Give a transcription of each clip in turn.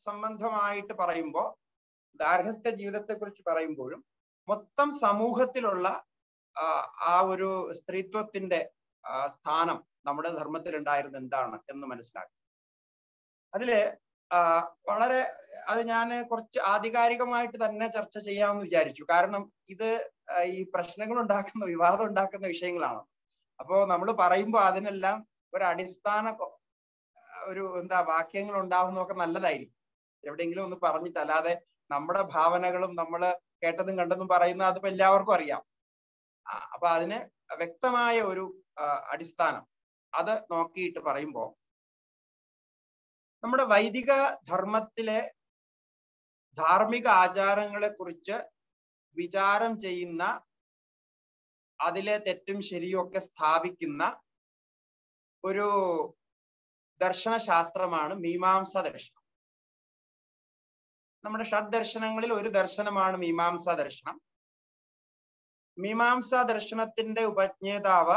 സംബന്ധമായിട്ട് പറയുമ്പോൾ ഗാർഹസ്ഥ ജീവിതത്തെ കുറിച്ച് പറയുമ്പോഴും മൊത്തം സമൂഹത്തിലുള്ള ആ, ആ ഒരു സ്ത്രീത്വത്തിന്റെ ആ, സ്ഥാനം നമ്മുടെ ധർമ്മത്തിൽ ഉണ്ടായിരുന്ന എന്താണ് എന്ന് മനസ്സിലാക്കി അതില് ആ, വളരെ അത് ഞാൻ കുറച്ച് ആധികാരികമായിട്ട് തന്നെ ചർച്ച ചെയ്യാമെന്ന് വിചാരിച്ചു കാരണം ഇത് ആ, ഈ പ്രശ്നങ്ങൾ ഉണ്ടാക്കുന്ന വിവാദം ഉണ്ടാക്കുന്ന വിഷയങ്ങളാണ് അപ്പോ നമ്മൾ പറയുമ്പോൾ അതിനെല്ലാം ഒരു അടിസ്ഥാന കൊ- ഒരു എന്താ വാക്യങ്ങൾ ഉണ്ടാവുന്നതൊക്കെ നല്ലതായിരിക്കും എവിടെയെങ്കിലും ഒന്ന് പറഞ്ഞിട്ട് അല്ലാതെ നമ്മുടെ ഭാവനകളും നമ്മൾ കേട്ടതും കണ്ടതും പറയുന്ന അതിപ്പോ എല്ലാവർക്കും അറിയാം ആ, അപ്പൊ അതിന് വ്യക്തമായ ഒരു ആ, അടിസ്ഥാനം അത് നോക്കിയിട്ട് പറയുമ്പോൾ നമ്മുടെ വൈദിക ധർമ്മത്തിലെ ധാർമ്മിക ആചാരങ്ങളെ കുറിച്ച് വിചാരം ചെയ്യുന്ന അതിലെ തെറ്റും ശരിയും ഒക്കെ സ്ഥാപിക്കുന്ന ഒരു ദർശനശാസ്ത്രമാണ് മീമാംസ ദർശനം നമ്മുടെ ഷഡ് ദർശനങ്ങളിൽ ഒരു ദർശനമാണ് മീമാംസ ദർശനം മീമാംസ ദർശനത്തിന്റെ ഉപജ്ഞേതാവ്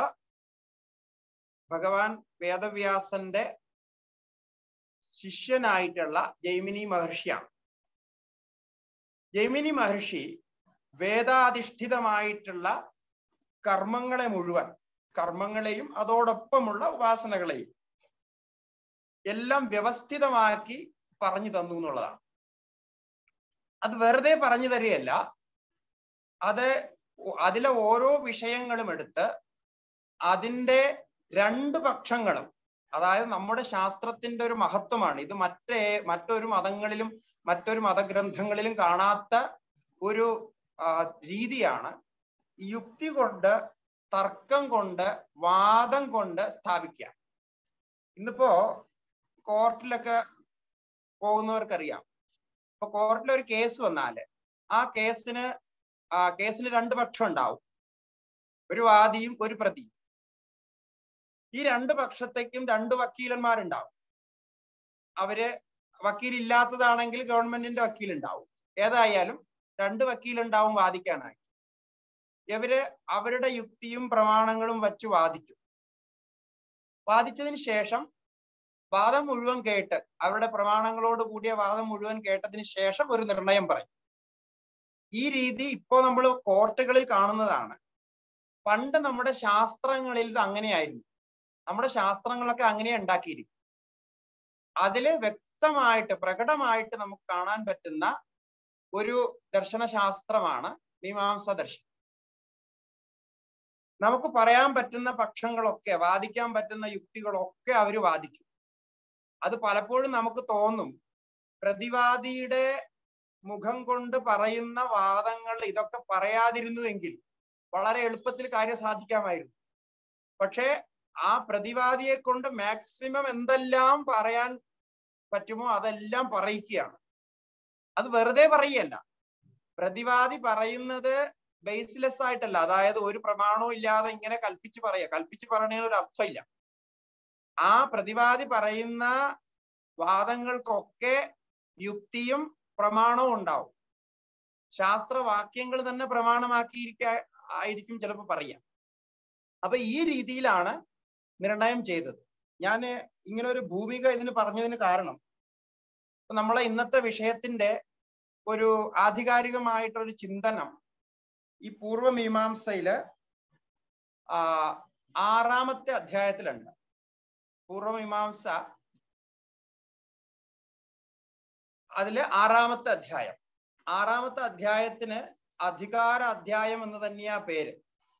ഭഗവാൻ വേദവ്യാസന്റെ ശിഷ്യനായിട്ടുള്ള ജൈമിനി മഹർഷിയാണ് ജൈമിനി മഹർഷി വേദാധിഷ്ഠിതമായിട്ടുള്ള കർമ്മങ്ങളെ മുഴുവൻ കർമ്മങ്ങളെയും അതോടൊപ്പമുള്ള ഉപാസനകളെയും എല്ലാം വ്യവസ്ഥിതമാക്കി പറഞ്ഞു തന്നു എന്നുള്ളതാണ് അത് വെറുതെ പറഞ്ഞു തരികയല്ല അത് ഒ- അതിലെ ഓരോ വിഷയങ്ങളും എടുത്ത് അതിന്റെ രണ്ട് പക്ഷങ്ങളും അതായത് നമ്മുടെ ശാസ്ത്രത്തിന്റെ ഒരു മഹത്വമാണ് ഇത് മറ്റേ മറ്റൊരു മതങ്ങളിലും മറ്റൊരു മതഗ്രന്ഥങ്ങളിലും കാണാത്ത ഒരു ആ, രീതിയാണ് യുക്തി കൊണ്ട് തർക്കം കൊണ്ട് വാദം കൊണ്ട് സ്ഥാപിക്കുക ഇന്നിപ്പോ കോർട്ടിലൊക്കെ പോകുന്നവർക്കറിയാം ഇപ്പൊ കോർട്ടിൽ ഒരു കേസ് വന്നാല് ആ കേസിന് ആ കേസിന് രണ്ട് പക്ഷം ഉണ്ടാവും ഒരു വാദിയും ഒരു പ്രതിയും ഈ രണ്ട് പക്ഷത്തേക്കും രണ്ട് വക്കീലന്മാരുണ്ടാവും അവര് വക്കീലില്ലാത്തതാണെങ്കിൽ ഗവൺമെന്റിന്റെ വക്കീലുണ്ടാവും ഏതായാലും രണ്ട് വക്കീലുണ്ടാവും വാദിക്കാനായി ഇവര് അവരുടെ യുക്തിയും പ്രമാണങ്ങളും വച്ച് വാദിക്കും വാദിച്ചതിന് ശേഷം വാദം മുഴുവൻ കേട്ട് അവരുടെ പ്രമാണങ്ങളോട് കൂടിയ വാദം മുഴുവൻ കേട്ടതിന് ശേഷം ഒരു നിർണയം പറയും ഈ രീതി ഇപ്പോ നമ്മൾ കോർട്ടുകളിൽ കാണുന്നതാണ് പണ്ട് നമ്മുടെ ശാസ്ത്രങ്ങളിൽ ഇത് അങ്ങനെയായിരുന്നു നമ്മുടെ ശാസ്ത്രങ്ങളൊക്കെ അങ്ങനെ ഉണ്ടാക്കിയിരിക്കും അതില് വ്യക്തമായിട്ട് പ്രകടമായിട്ട് നമുക്ക് കാണാൻ പറ്റുന്ന ഒരു ദർശനശാസ്ത്രമാണ് മീമാംസ ദർശനം നമുക്ക് പറയാൻ പറ്റുന്ന പക്ഷങ്ങളൊക്കെ വാദിക്കാൻ പറ്റുന്ന യുക്തികളൊക്കെ അവർ വാദിക്കും അത് പലപ്പോഴും നമുക്ക് തോന്നും പ്രതിവാദിയുടെ മുഖം കൊണ്ട് പറയുന്ന വാദങ്ങൾ ഇതൊക്കെ പറയാതിരുന്നുവെങ്കിൽ വളരെ എളുപ്പത്തിൽ കാര്യം സാധിക്കാമായിരുന്നു പക്ഷേ ആ പ്രതിവാദിയെ കൊണ്ട് മാക്സിമം എന്തെല്ലാം പറയാൻ പറ്റുമോ അതെല്ലാം പറയിക്കുകയാണ് അത് വെറുതെ പറയല്ല പ്രതിവാദി പറയുന്നത് ബേസ്ലെസ് ആയിട്ടല്ല അതായത് ഒരു പ്രമാണവും ഇല്ലാതെ ഇങ്ങനെ കൽപ്പിച്ച് പറയുക കൽപ്പിച്ച് പറയണതിന് ഒരു അർത്ഥമില്ല ആ പ്രതിവാദി പറയുന്ന വാദങ്ങൾക്കൊക്കെ യുക്തിയും പ്രമാണവും ഉണ്ടാവും ശാസ്ത്രവാക്യങ്ങൾ തന്നെ പ്രമാണമാക്കിയിരിക്ക ആയിരിക്കും ചിലപ്പോൾ പറയാം അപ്പൊ ഈ രീതിയിലാണ് നിർണയം ചെയ്തത് ഞാൻ ഇങ്ങനെ ഒരു ഭൂമിക ഇതിന് പറഞ്ഞതിന് കാരണം ഇപ്പൊ നമ്മളെ ഇന്നത്തെ വിഷയത്തിന്റെ ഒരു ആധികാരികമായിട്ടൊരു ചിന്തനം ഈ പൂർവമീമാംസയില് ആ ആറാമത്തെ അധ്യായത്തിലുണ്ട് പൂർവമീമാംസ അതില് ആറാമത്തെ അധ്യായം ആറാമത്തെ അധ്യായത്തിന് അധികാര അധ്യായം എന്ന് തന്നെയാ പേര്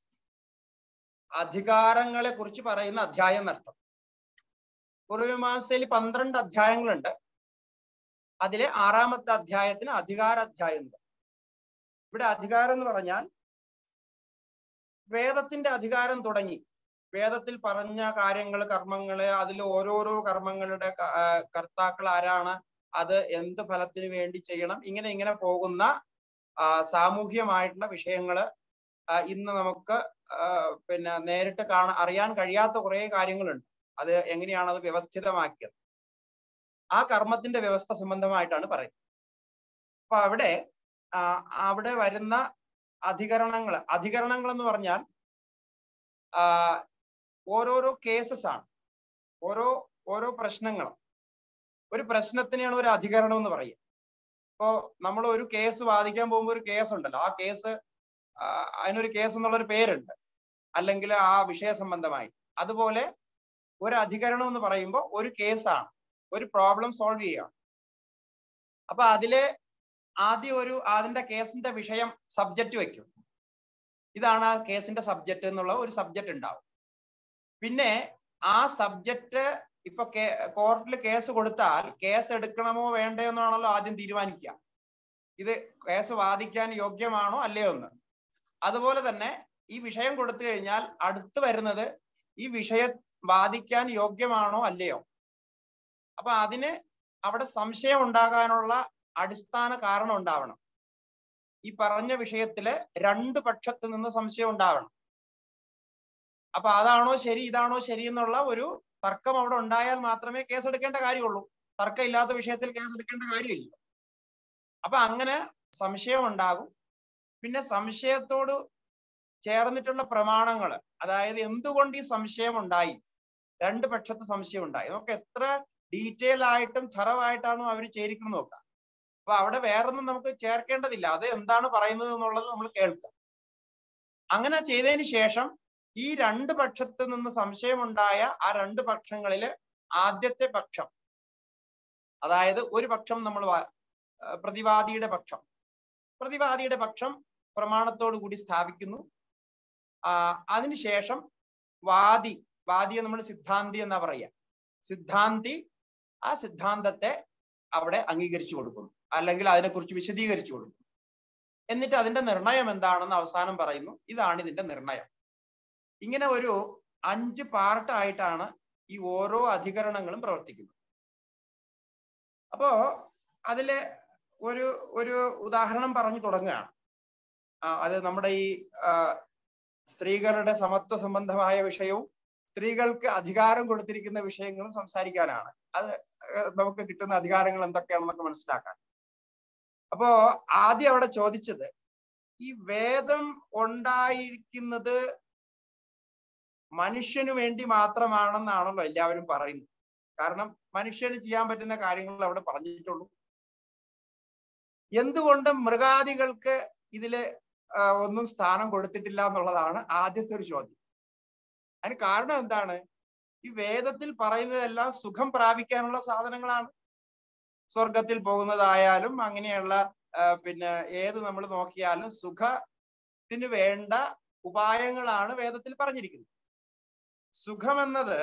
അധികാരങ്ങളെ കുറിച്ച് പറയുന്ന അധ്യായം എന്നർത്ഥം പൂർവമീമാംസയിൽ പന്ത്രണ്ട് അധ്യായങ്ങളുണ്ട് അതിലെ ആറാമത്തെ അധ്യായത്തിന് അധികാര അധ്യായം എന്ന് പറയും. ഇവിടെ അധികാരം എന്ന് പറഞ്ഞാൽ വേദത്തിന്റെ അധികാരം തുടങ്ങി വേദത്തിൽ പറഞ്ഞ കാര്യങ്ങൾ കർമ്മങ്ങള് അതിൽ ഓരോരോ കർമ്മങ്ങളുടെ ക- ആ, കർത്താക്കൾ ആരാണ് അത് എന്ത് ഫലത്തിന് വേണ്ടി ചെയ്യണം ഇങ്ങനെ ഇങ്ങനെ പോകുന്ന ആ, സാമൂഹ്യമായിട്ടുള്ള വിഷയങ്ങള് ആ, ഇന്ന് നമുക്ക് ആ, പിന്നെ നേരിട്ട് കാണാൻ അറിയാൻ കഴിയാത്ത കുറെ കാര്യങ്ങളുണ്ട് അത് എങ്ങനെയാണ് അത് വ്യവസ്ഥിതമാക്കിയത് ആ കർമ്മത്തിന്റെ വ്യവസ്ഥ സംബന്ധമായിട്ടാണ് പറയുന്നത് അപ്പൊ അവിടെ ആ, അവിടെ വരുന്ന അധികരണങ്ങൾ അധികരണങ്ങൾ എന്ന് പറഞ്ഞാൽ ആ, ഓരോരോ കേസസ് ആണ് ഓരോ ഓരോ പ്രശ്നങ്ങളും ഒരു പ്രശ്നത്തിനെയാണ് ഒരു അധികരണം എന്ന് പറയുക ഇപ്പോ നമ്മൾ ഒരു കേസ് വാദിക്കാൻ പോകുമ്പോൾ ഒരു കേസ് ഉണ്ടല്ലോ ആ കേസ് അതിനൊരു കേസ് എന്നുള്ള ഒരു പേരുണ്ട് അല്ലെങ്കിൽ ആ വിഷയ സംബന്ധമായി അതുപോലെ ഒരു അധികരണം എന്ന് പറയുമ്പോൾ ഒരു കേസാണ് ഒരു പ്രോബ്ലം സോൾവ് ചെയ്യുക അപ്പൊ അതില് ആദ്യം ഒരു അതിന്റെ കേസിന്റെ വിഷയം സബ്ജക്റ്റ് വെക്കും ഇതാണ് ആ കേസിന്റെ സബ്ജക്റ്റ് എന്നുള്ള ഒരു സബ്ജക്റ്റ് ഉണ്ടാവും പിന്നെ ആ സബ്ജക്റ്റ് ഇപ്പൊ കോർട്ടിൽ കേസ് കൊടുത്താൽ കേസ് എടുക്കണമോ വേണ്ടയോ എന്നാണല്ലോ ആദ്യം തീരുമാനിക്കുക ഇത് കേസ് വാദിക്കാൻ യോഗ്യമാണോ അല്ലയോ എന്ന് അതുപോലെ തന്നെ ഈ വിഷയം കൊടുത്തു കഴിഞ്ഞാൽ അടുത്ത് വരുന്നത് ഈ വിഷയം വാദിക്കാൻ യോഗ്യമാണോ അല്ലയോ അപ്പൊ അതിന് അവിടെ സംശയം ഉണ്ടാകാനുള്ള അടിസ്ഥാന കാരണം ഉണ്ടാവണം ഈ പറഞ്ഞ വിഷയത്തില് രണ്ട് പക്ഷത്ത് നിന്ന് സംശയം ഉണ്ടാവണം അപ്പൊ അതാണോ ശരി ഇതാണോ ശരി എന്നുള്ള ഒരു തർക്കം അവിടെ ഉണ്ടായാൽ മാത്രമേ കേസ് എടുക്കേണ്ട കാര്യമുള്ളൂ തർക്കം ഇല്ലാത്ത വിഷയത്തിൽ കേസ് എടുക്കേണ്ട കാര്യമില്ല അപ്പൊ അങ്ങനെ സംശയം ഉണ്ടാകും പിന്നെ സംശയത്തോട് ചേർന്നിട്ടുള്ള പ്രമാണങ്ങൾ അതായത് എന്തുകൊണ്ട് ഈ സംശയം ഉണ്ടായി രണ്ട് പക്ഷത്ത് സംശയം ഉണ്ടായി നമുക്ക് എത്ര ഡീറ്റെയിൽ ആയിട്ടും ഥറവായിട്ടാണോ അവർ ചേരിക്കുന്നത് നോക്കാം അപ്പൊ അവിടെ വേറൊന്നും നമുക്ക് ചേർക്കേണ്ടതില്ല അത് എന്താണ് പറയുന്നത് എന്നുള്ളത് നമ്മൾ കേൾക്കാം അങ്ങനെ ചെയ്തതിന് ശേഷം ഈ രണ്ട് പക്ഷത്ത് നിന്ന് സംശയമുണ്ടായ ആ രണ്ട് പക്ഷങ്ങളില് ആദ്യത്തെ പക്ഷം അതായത് ഒരു പക്ഷം നമ്മൾ പ്രതിവാദിയുടെ പക്ഷം പ്രതിവാദിയുടെ പക്ഷം പ്രമാണത്തോടു കൂടി സ്ഥാപിക്കുന്നു ആ അതിനുശേഷം വാദി വാദിയെ നമ്മൾ സിദ്ധാന്തി എന്നാ പറയുക സിദ്ധാന്തി ആ സിദ്ധാന്തത്തെ അവിടെ അംഗീകരിച്ചു കൊടുക്കുന്നു അല്ലെങ്കിൽ അതിനെക്കുറിച്ച് വിശദീകരിച്ചു കൊടുക്കുന്നു എന്നിട്ട് അതിന്റെ നിർണയം എന്താണെന്ന് അവസാനം പറയുന്നു ഇതാണ് ഇതിന്റെ നിർണയം ഇങ്ങനെ ഒരു അഞ്ച് പാർട്ടായിട്ടാണ് ഈ ഓരോ അധികരണങ്ങളും പ്രവർത്തിക്കുന്നത് അപ്പോ അതില് ഒരു ഒരു ഉദാഹരണം പറഞ്ഞു തുടങ്ങുകയാണ് അത് നമ്മുടെ ഈ സ്ത്രീകളുടെ സമത്വ സംബന്ധമായ വിഷയവും സ്ത്രീകൾക്ക് അധികാരം കൊടുത്തിരിക്കുന്ന വിഷയങ്ങളും സംസാരിക്കാനാണ് അത് നമുക്ക് കിട്ടുന്ന അധികാരങ്ങൾ എന്തൊക്കെയാണെന്നൊക്കെ മനസ്സിലാക്കാൻ അപ്പോ ആദ്യം അവിടെ ചോദിച്ചത് ഈ വേദം ഉണ്ടായിരിക്കുന്നത് മനുഷ്യന് വേണ്ടി മാത്രമാണെന്നാണല്ലോ എല്ലാവരും പറയുന്നത് കാരണം മനുഷ്യന് ചെയ്യാൻ പറ്റുന്ന കാര്യങ്ങൾ അവിടെ പറഞ്ഞിട്ടുള്ളൂ എന്തുകൊണ്ട് മൃഗാദികൾക്ക് ഇതില് ഒന്നും സ്ഥാനം കൊടുത്തിട്ടില്ല എന്നുള്ളതാണ് ആദ്യത്തെ ഒരു ചോദ്യം അതിന് കാരണം എന്താണ് ഈ വേദത്തിൽ പറയുന്നതെല്ലാം സുഖം പ്രാപിക്കാനുള്ള സാധനങ്ങളാണ് സ്വർഗത്തിൽ പോകുന്നതായാലും അങ്ങനെയുള്ള പിന്നെ ഏത് നമ്മൾ നോക്കിയാലും സുഖത്തിന് വേണ്ട ഉപായങ്ങളാണ് വേദത്തിൽ പറഞ്ഞിരിക്കുന്നത് സുഖമെന്നത്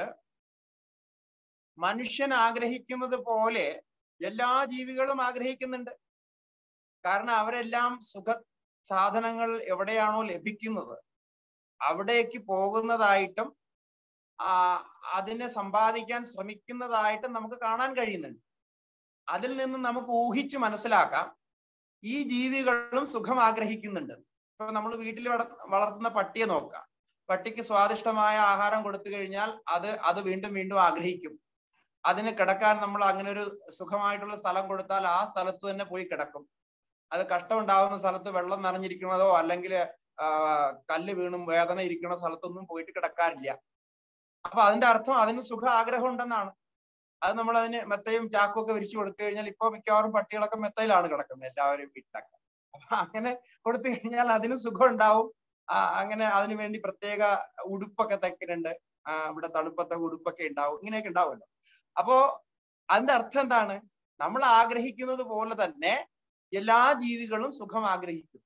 മനുഷ്യൻ ആഗ്രഹിക്കുന്നത് പോലെ എല്ലാ ജീവികളും ആഗ്രഹിക്കുന്നുണ്ട് കാരണം അവരെല്ലാം സുഖ സാധനങ്ങൾ എവിടെയാണോ ലഭിക്കുന്നത് അവിടേക്ക് പോകുന്നതായിട്ടും ആ അതിനെ സമ്പാദിക്കാൻ ശ്രമിക്കുന്നതായിട്ടും നമുക്ക് കാണാൻ കഴിയുന്നുണ്ട് അതിൽ നിന്ന് നമുക്ക് ഊഹിച്ച് മനസ്സിലാക്കാം ഈ ജീവികളും സുഖം ആഗ്രഹിക്കുന്നുണ്ട് ഇപ്പൊ നമ്മൾ വീട്ടിൽ വളർത്തുന്ന പട്ടിയെ നോക്കാം പട്ടിക്ക് സ്വാദിഷ്ടമായ ആഹാരം കൊടുത്തു കഴിഞ്ഞാൽ അത് അത് വീണ്ടും വീണ്ടും ആഗ്രഹിക്കും അതിന് കിടക്കാൻ നമ്മൾ അങ്ങനെ ഒരു സുഖമായിട്ടുള്ള സ്ഥലം കൊടുത്താൽ ആ സ്ഥലത്ത് തന്നെ പോയി കിടക്കും അത് കഷ്ടമുണ്ടാവുന്ന സ്ഥലത്ത് വെള്ളം നനഞ്ഞിരിക്കുന്നതോ അല്ലെങ്കിൽ കല്ല് വീണും വേദന ഇരിക്കുന്ന സ്ഥലത്തൊന്നും പോയിട്ട് കിടക്കാറില്ല അപ്പൊ അതിന്റെ അർത്ഥം അതിന് സുഖ ആഗ്രഹം ഉണ്ടെന്നാണ് അത് നമ്മൾ അതിന് മെത്തയും ചാക്കും ഒക്കെ വിരിച്ചു കൊടുത്തു കഴിഞ്ഞാൽ ഇപ്പൊ മിക്കവാറും പട്ടികളൊക്കെ മെത്തയിലാണ് കിടക്കുന്നത് എല്ലാവരും വീട്ടിലൊക്കെ അപ്പൊ അങ്ങനെ കൊടുത്തു കഴിഞ്ഞാൽ അതിന് സുഖം ഉണ്ടാവും അങ്ങനെ അതിനു വേണ്ടി പ്രത്യേക ഉടുപ്പൊക്കെ തയ്ക്കുന്നുണ്ട് ഇവിടെ തണുപ്പത്തെ ഉടുപ്പൊക്കെ ഉണ്ടാവും ഇങ്ങനെയൊക്കെ ഉണ്ടാവുമല്ലോ അപ്പോ അതിന്റെ അർത്ഥം എന്താണ് നമ്മൾ ആഗ്രഹിക്കുന്നത് പോലെ തന്നെ എല്ലാ ജീവികളും സുഖം ആഗ്രഹിക്കുന്നു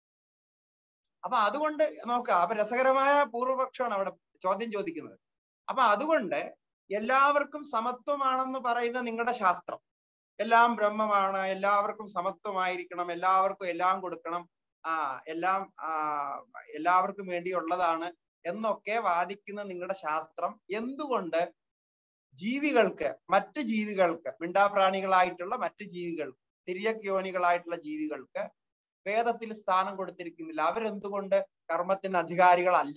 അപ്പൊ അതുകൊണ്ട് നോക്കാം അപ്പൊ രസകരമായ പൂർവപക്ഷമാണ് അവിടെ ചോദ്യം ചോദിക്കുന്നത് അപ്പൊ അതുകൊണ്ട് എല്ലാവർക്കും സമത്വമാണെന്ന് പറയുന്ന നിങ്ങളുടെ ശാസ്ത്രം എല്ലാം ബ്രഹ്മമാണ് എല്ലാവർക്കും സമത്വമായിരിക്കണം എല്ലാവർക്കും എല്ലാം കൊടുക്കണം ആ എല്ലാം ആ എല്ലാവർക്കും വേണ്ടിയുള്ളതാണ് എന്നൊക്കെ വാദിക്കുന്ന നിങ്ങളുടെ ശാസ്ത്രം എന്തുകൊണ്ട് ജീവികൾക്ക് മറ്റ് ജീവികൾക്ക് മിണ്ടാപ്രാണികളായിട്ടുള്ള മറ്റ് ജീവികൾ തിര്യയോനികളായിട്ടുള്ള ജീവികൾക്ക് വേദത്തിൽ സ്ഥാനം കൊടുത്തിരിക്കുന്നില്ല അവരെന്തുകൊണ്ട് കർമ്മത്തിന് അധികാരികളല്ല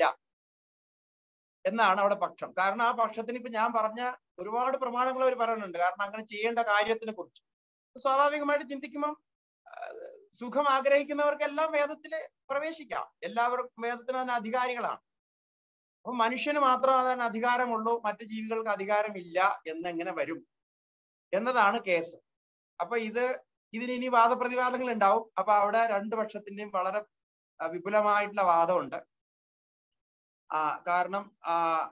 എന്നാണ് അവിടെ പക്ഷം കാരണം ആ പക്ഷത്തിന് ഇപ്പൊ ഞാൻ പറഞ്ഞ ഒരുപാട് പ്രമാണങ്ങൾ അവർ പറയുന്നുണ്ട് കാരണം അങ്ങനെ ചെയ്യേണ്ട കാര്യത്തിനെ കുറിച്ച് സ്വാഭാവികമായിട്ട് ചിന്തിക്കുമ്പം സുഖം ആഗ്രഹിക്കുന്നവർക്കെല്ലാം വേദത്തിൽ പ്രവേശിക്കാം എല്ലാവർക്കും വേദത്തിന് അതിന് അധികാരികളാണ് അപ്പൊ മനുഷ്യന് മാത്രം അതിന് അധികാരമുള്ളൂ മറ്റു ജീവികൾക്ക് അധികാരമില്ല എന്നെങ്ങനെ വരും എന്നതാണ് കേസ് അപ്പൊ ഇത് ഇതിന് ഇനി വാദപ്രതിവാദങ്ങൾ ഉണ്ടാവും അപ്പൊ അവിടെ രണ്ടു പക്ഷത്തിന്റെയും വളരെ വിപുലമായിട്ടുള്ള വാദമുണ്ട് ആ കാരണം ആ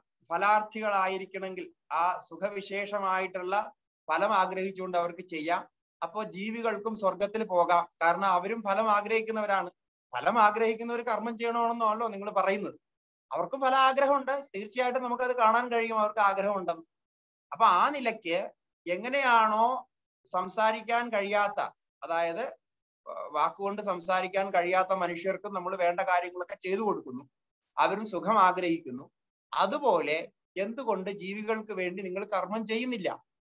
ഫലാർത്ഥികളായിരിക്കണമെങ്കിൽ ആ സുഖവിശേഷമായിട്ടുള്ള ഫലം ആഗ്രഹിച്ചുകൊണ്ട് അവർക്ക് ചെയ്യാം അപ്പോ ജീവികൾക്കും സ്വർഗത്തിൽ പോകാം കാരണം അവരും ഫലം ആഗ്രഹിക്കുന്നവരാണ് ഫലം ആഗ്രഹിക്കുന്നവർ കർമ്മം ചെയ്യണമെന്നാണല്ലോ നിങ്ങൾ പറയുന്നത് അവർക്കും ഫല ആഗ്രഹമുണ്ട് തീർച്ചയായിട്ടും നമുക്കത് കാണാൻ കഴിയും അവർക്ക് ആഗ്രഹമുണ്ടെന്ന് അപ്പൊ ആ നിലയ്ക്ക് എങ്ങനെയാണോ സംസാരിക്കാൻ കഴിയാത്ത അതായത് വാക്കുകൊണ്ട് സംസാരിക്കാൻ കഴിയാത്ത മനുഷ്യർക്കും നമ്മൾ വേണ്ട കാര്യങ്ങളൊക്കെ ചെയ്തു കൊടുക്കുന്നു അവരും സുഖം ആഗ്രഹിക്കുന്നു അതുപോലെ എന്തുകൊണ്ട് ജീവികൾക്ക് വേണ്ടി നിങ്ങൾ കർമ്മം ചെയ്യുന്നില്ല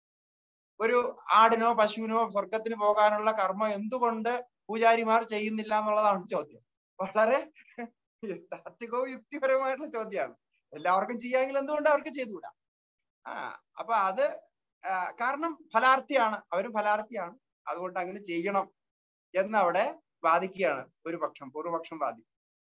ഒരു ആടിനോ പശുവിനോ സ്വർഗത്തിന് പോകാനുള്ള കർമ്മം എന്തുകൊണ്ട് പൂജാരിമാർ ചെയ്യുന്നില്ല എന്നുള്ളതാണ് ചോദ്യം വളരെ താത്വികവും യുക്തിപരമായിട്ടുള്ള ചോദ്യമാണ് എല്ലാവർക്കും ചെയ്യാമെങ്കിൽ എന്തുകൊണ്ട് അവർക്ക് ചെയ്തുകൂടാ ആ അപ്പൊ അത് കാരണം ഫലാർത്ഥിയാണ് അവരും ഫലാർത്ഥിയാണ് അതുകൊണ്ട് അങ്ങനെ ചെയ്യണം എന്നവിടെ വാദിക്കുകയാണ് ഒരു പക്ഷം പൂർവപക്ഷം വാദിക്കും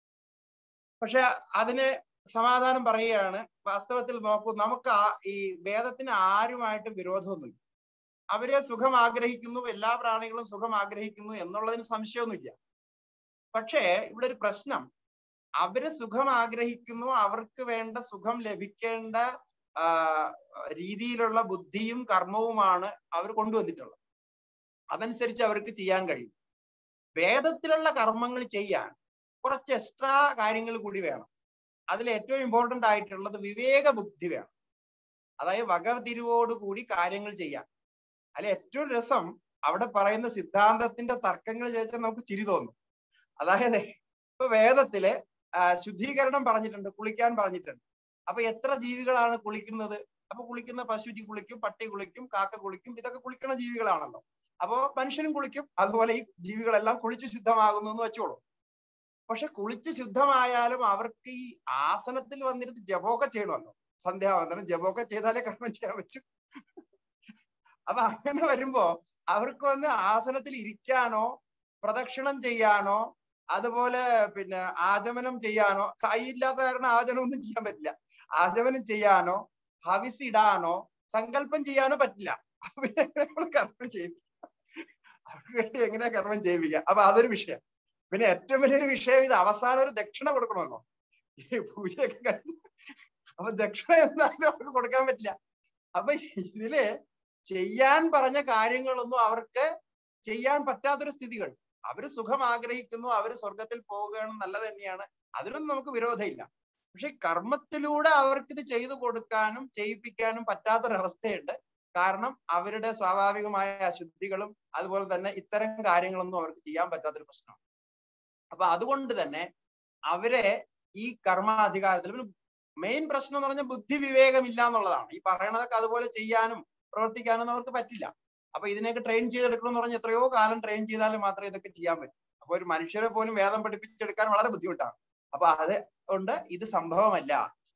പക്ഷെ അതിന് സമാധാനം പറയുകയാണ് വാസ്തവത്തിൽ നോക്കൂ നമുക്ക് ആ ഈ വേദത്തിന് ആരുമായിട്ടും വിരോധമൊന്നുമില്ല അവര് സുഖം ആഗ്രഹിക്കുന്നു എല്ലാ പ്രാണികളും സുഖം ആഗ്രഹിക്കുന്നു എന്നുള്ളതിന് സംശയമൊന്നുമില്ല പക്ഷേ ഇവിടെ ഒരു പ്രശ്നം അവര് സുഖം ആഗ്രഹിക്കുന്നു അവർക്ക് വേണ്ട സുഖം ലഭിക്കേണ്ട ആ രീതിയിലുള്ള ബുദ്ധിയും കർമ്മവുമാണ് അവർ കൊണ്ടുവന്നിട്ടുള്ളത് അതനുസരിച്ച് അവർക്ക് ചെയ്യാൻ കഴിയും വേദത്തിലുള്ള കർമ്മങ്ങൾ ചെയ്യാൻ കുറച്ച് എക്സ്ട്രാ കാര്യങ്ങൾ കൂടി വേണം അതിൽ ഏറ്റവും ഇമ്പോർട്ടന്റ് ആയിട്ടുള്ളത് വിവേക ബുദ്ധി വേണം അതായത് വകതിരിവോട് കൂടി കാര്യങ്ങൾ ചെയ്യാൻ അതിൽ ഏറ്റവും രസം അവിടെ പറയുന്ന സിദ്ധാന്തത്തിന്റെ തർക്കങ്ങൾ ചോദിച്ചാൽ നമുക്ക് ചിരി തോന്നും അതായത് ഇപ്പൊ വേദത്തില് ശുദ്ധീകരണം പറഞ്ഞിട്ടുണ്ട് കുളിക്കാൻ പറഞ്ഞിട്ടുണ്ട് അപ്പൊ എത്ര ജീവികളാണ് കുളിക്കുന്നത് അപ്പൊ കുളിക്കുന്ന പശുജി കുളിക്കും പട്ടി കുളിക്കും കാക്ക കുളിക്കും ഇതൊക്കെ കുളിക്കുന്ന ജീവികളാണല്ലോ അപ്പോ മനുഷ്യനും കുളിക്കും അതുപോലെ ഈ ജീവികളെല്ലാം കുളിച്ച് ശുദ്ധമാകുന്നു എന്ന് വെച്ചോളൂ പക്ഷെ കുളിച്ച് ശുദ്ധമായാലും അവർക്ക് ഈ ആസനത്തിൽ വന്നിരുന്ന് ജപമൊക്കെ ചെയ്യണമല്ലോ സന്ധ്യാവന്തരം ജപമൊക്കെ ചെയ്താലേ കർമ്മം ചെയ്യാൻ പറ്റും അപ്പൊ അങ്ങനെ വരുമ്പോ അവർക്ക് വന്ന് ആസനത്തിൽ ഇരിക്കാനോ പ്രദക്ഷിണം ചെയ്യാനോ അതുപോലെ പിന്നെ ആചമനം ചെയ്യാനോ കൈയില്ലാത്ത കാരണം ആചമനം ഒന്നും ചെയ്യാൻ പറ്റില്ല ആചമനം ചെയ്യാനോ ഹവിസ് ഇടാനോ സങ്കല്പം ചെയ്യാനോ പറ്റില്ല നമ്മൾ കർമ്മം ചെയ്യിപ്പിക്കാം അവർക്ക് വേണ്ടി എങ്ങനെയാ കർമ്മം ചെയ്യിപ്പിക്കുക അപ്പൊ അതൊരു വിഷയം പിന്നെ ഏറ്റവും വലിയൊരു വിഷയം ഇത് അവസാനം ഒരു ദക്ഷിണ കൊടുക്കണമല്ലോ ഈ പൂജയൊക്കെ കഴിഞ്ഞ് അപ്പൊ ദക്ഷിണ എന്തായാലും അവർക്ക് കൊടുക്കാൻ പറ്റില്ല അപ്പൊ ഇതില് ചെയ്യാൻ പറഞ്ഞ കാര്യങ്ങളൊന്നും അവർക്ക് ചെയ്യാൻ പറ്റാത്തൊരു സ്ഥിതികൾ അവര് സുഖം ആഗ്രഹിക്കുന്നു അവര് സ്വർഗത്തിൽ പോവുകയാണ് നല്ലത് തന്നെയാണ് അതിനൊന്നും നമുക്ക് വിരോധമില്ല പക്ഷെ കർമ്മത്തിലൂടെ അവർക്ക് ഇത് ചെയ്തു കൊടുക്കാനും ചെയ്യിപ്പിക്കാനും പറ്റാത്തൊരവസ്ഥയുണ്ട് കാരണം അവരുടെ സ്വാഭാവികമായ അശുദ്ധികളും അതുപോലെ തന്നെ ഇത്തരം കാര്യങ്ങളൊന്നും അവർക്ക് ചെയ്യാൻ പറ്റാത്തൊരു പ്രശ്നമാണ് അപ്പൊ അതുകൊണ്ട് തന്നെ അവരെ ഈ കർമാധികാരത്തിൽ മെയിൻ പ്രശ്നം എന്ന് പറഞ്ഞാൽ ബുദ്ധി വിവേകമില്ല എന്നുള്ളതാണ് ഈ പറയണതൊക്കെ അതുപോലെ ചെയ്യാനും പ്രവർത്തിക്കാനൊന്നും അവർക്ക് പറ്റില്ല അപ്പൊ ഇതിനെയൊക്കെ ട്രെയിൻ ചെയ്തെടുക്കണം എന്ന് പറഞ്ഞാൽ എത്രയോ കാലം ട്രെയിൻ ചെയ്താലും മാത്രമേ ഇതൊക്കെ ചെയ്യാൻ പറ്റൂ അപ്പൊ ഒരു മനുഷ്യരെ പോലും വേദം പഠിപ്പിച്ചെടുക്കാൻ വളരെ ബുദ്ധിമുട്ടാണ് അപ്പൊ അത് കൊണ്ട് ഇത് സംഭവമല്ല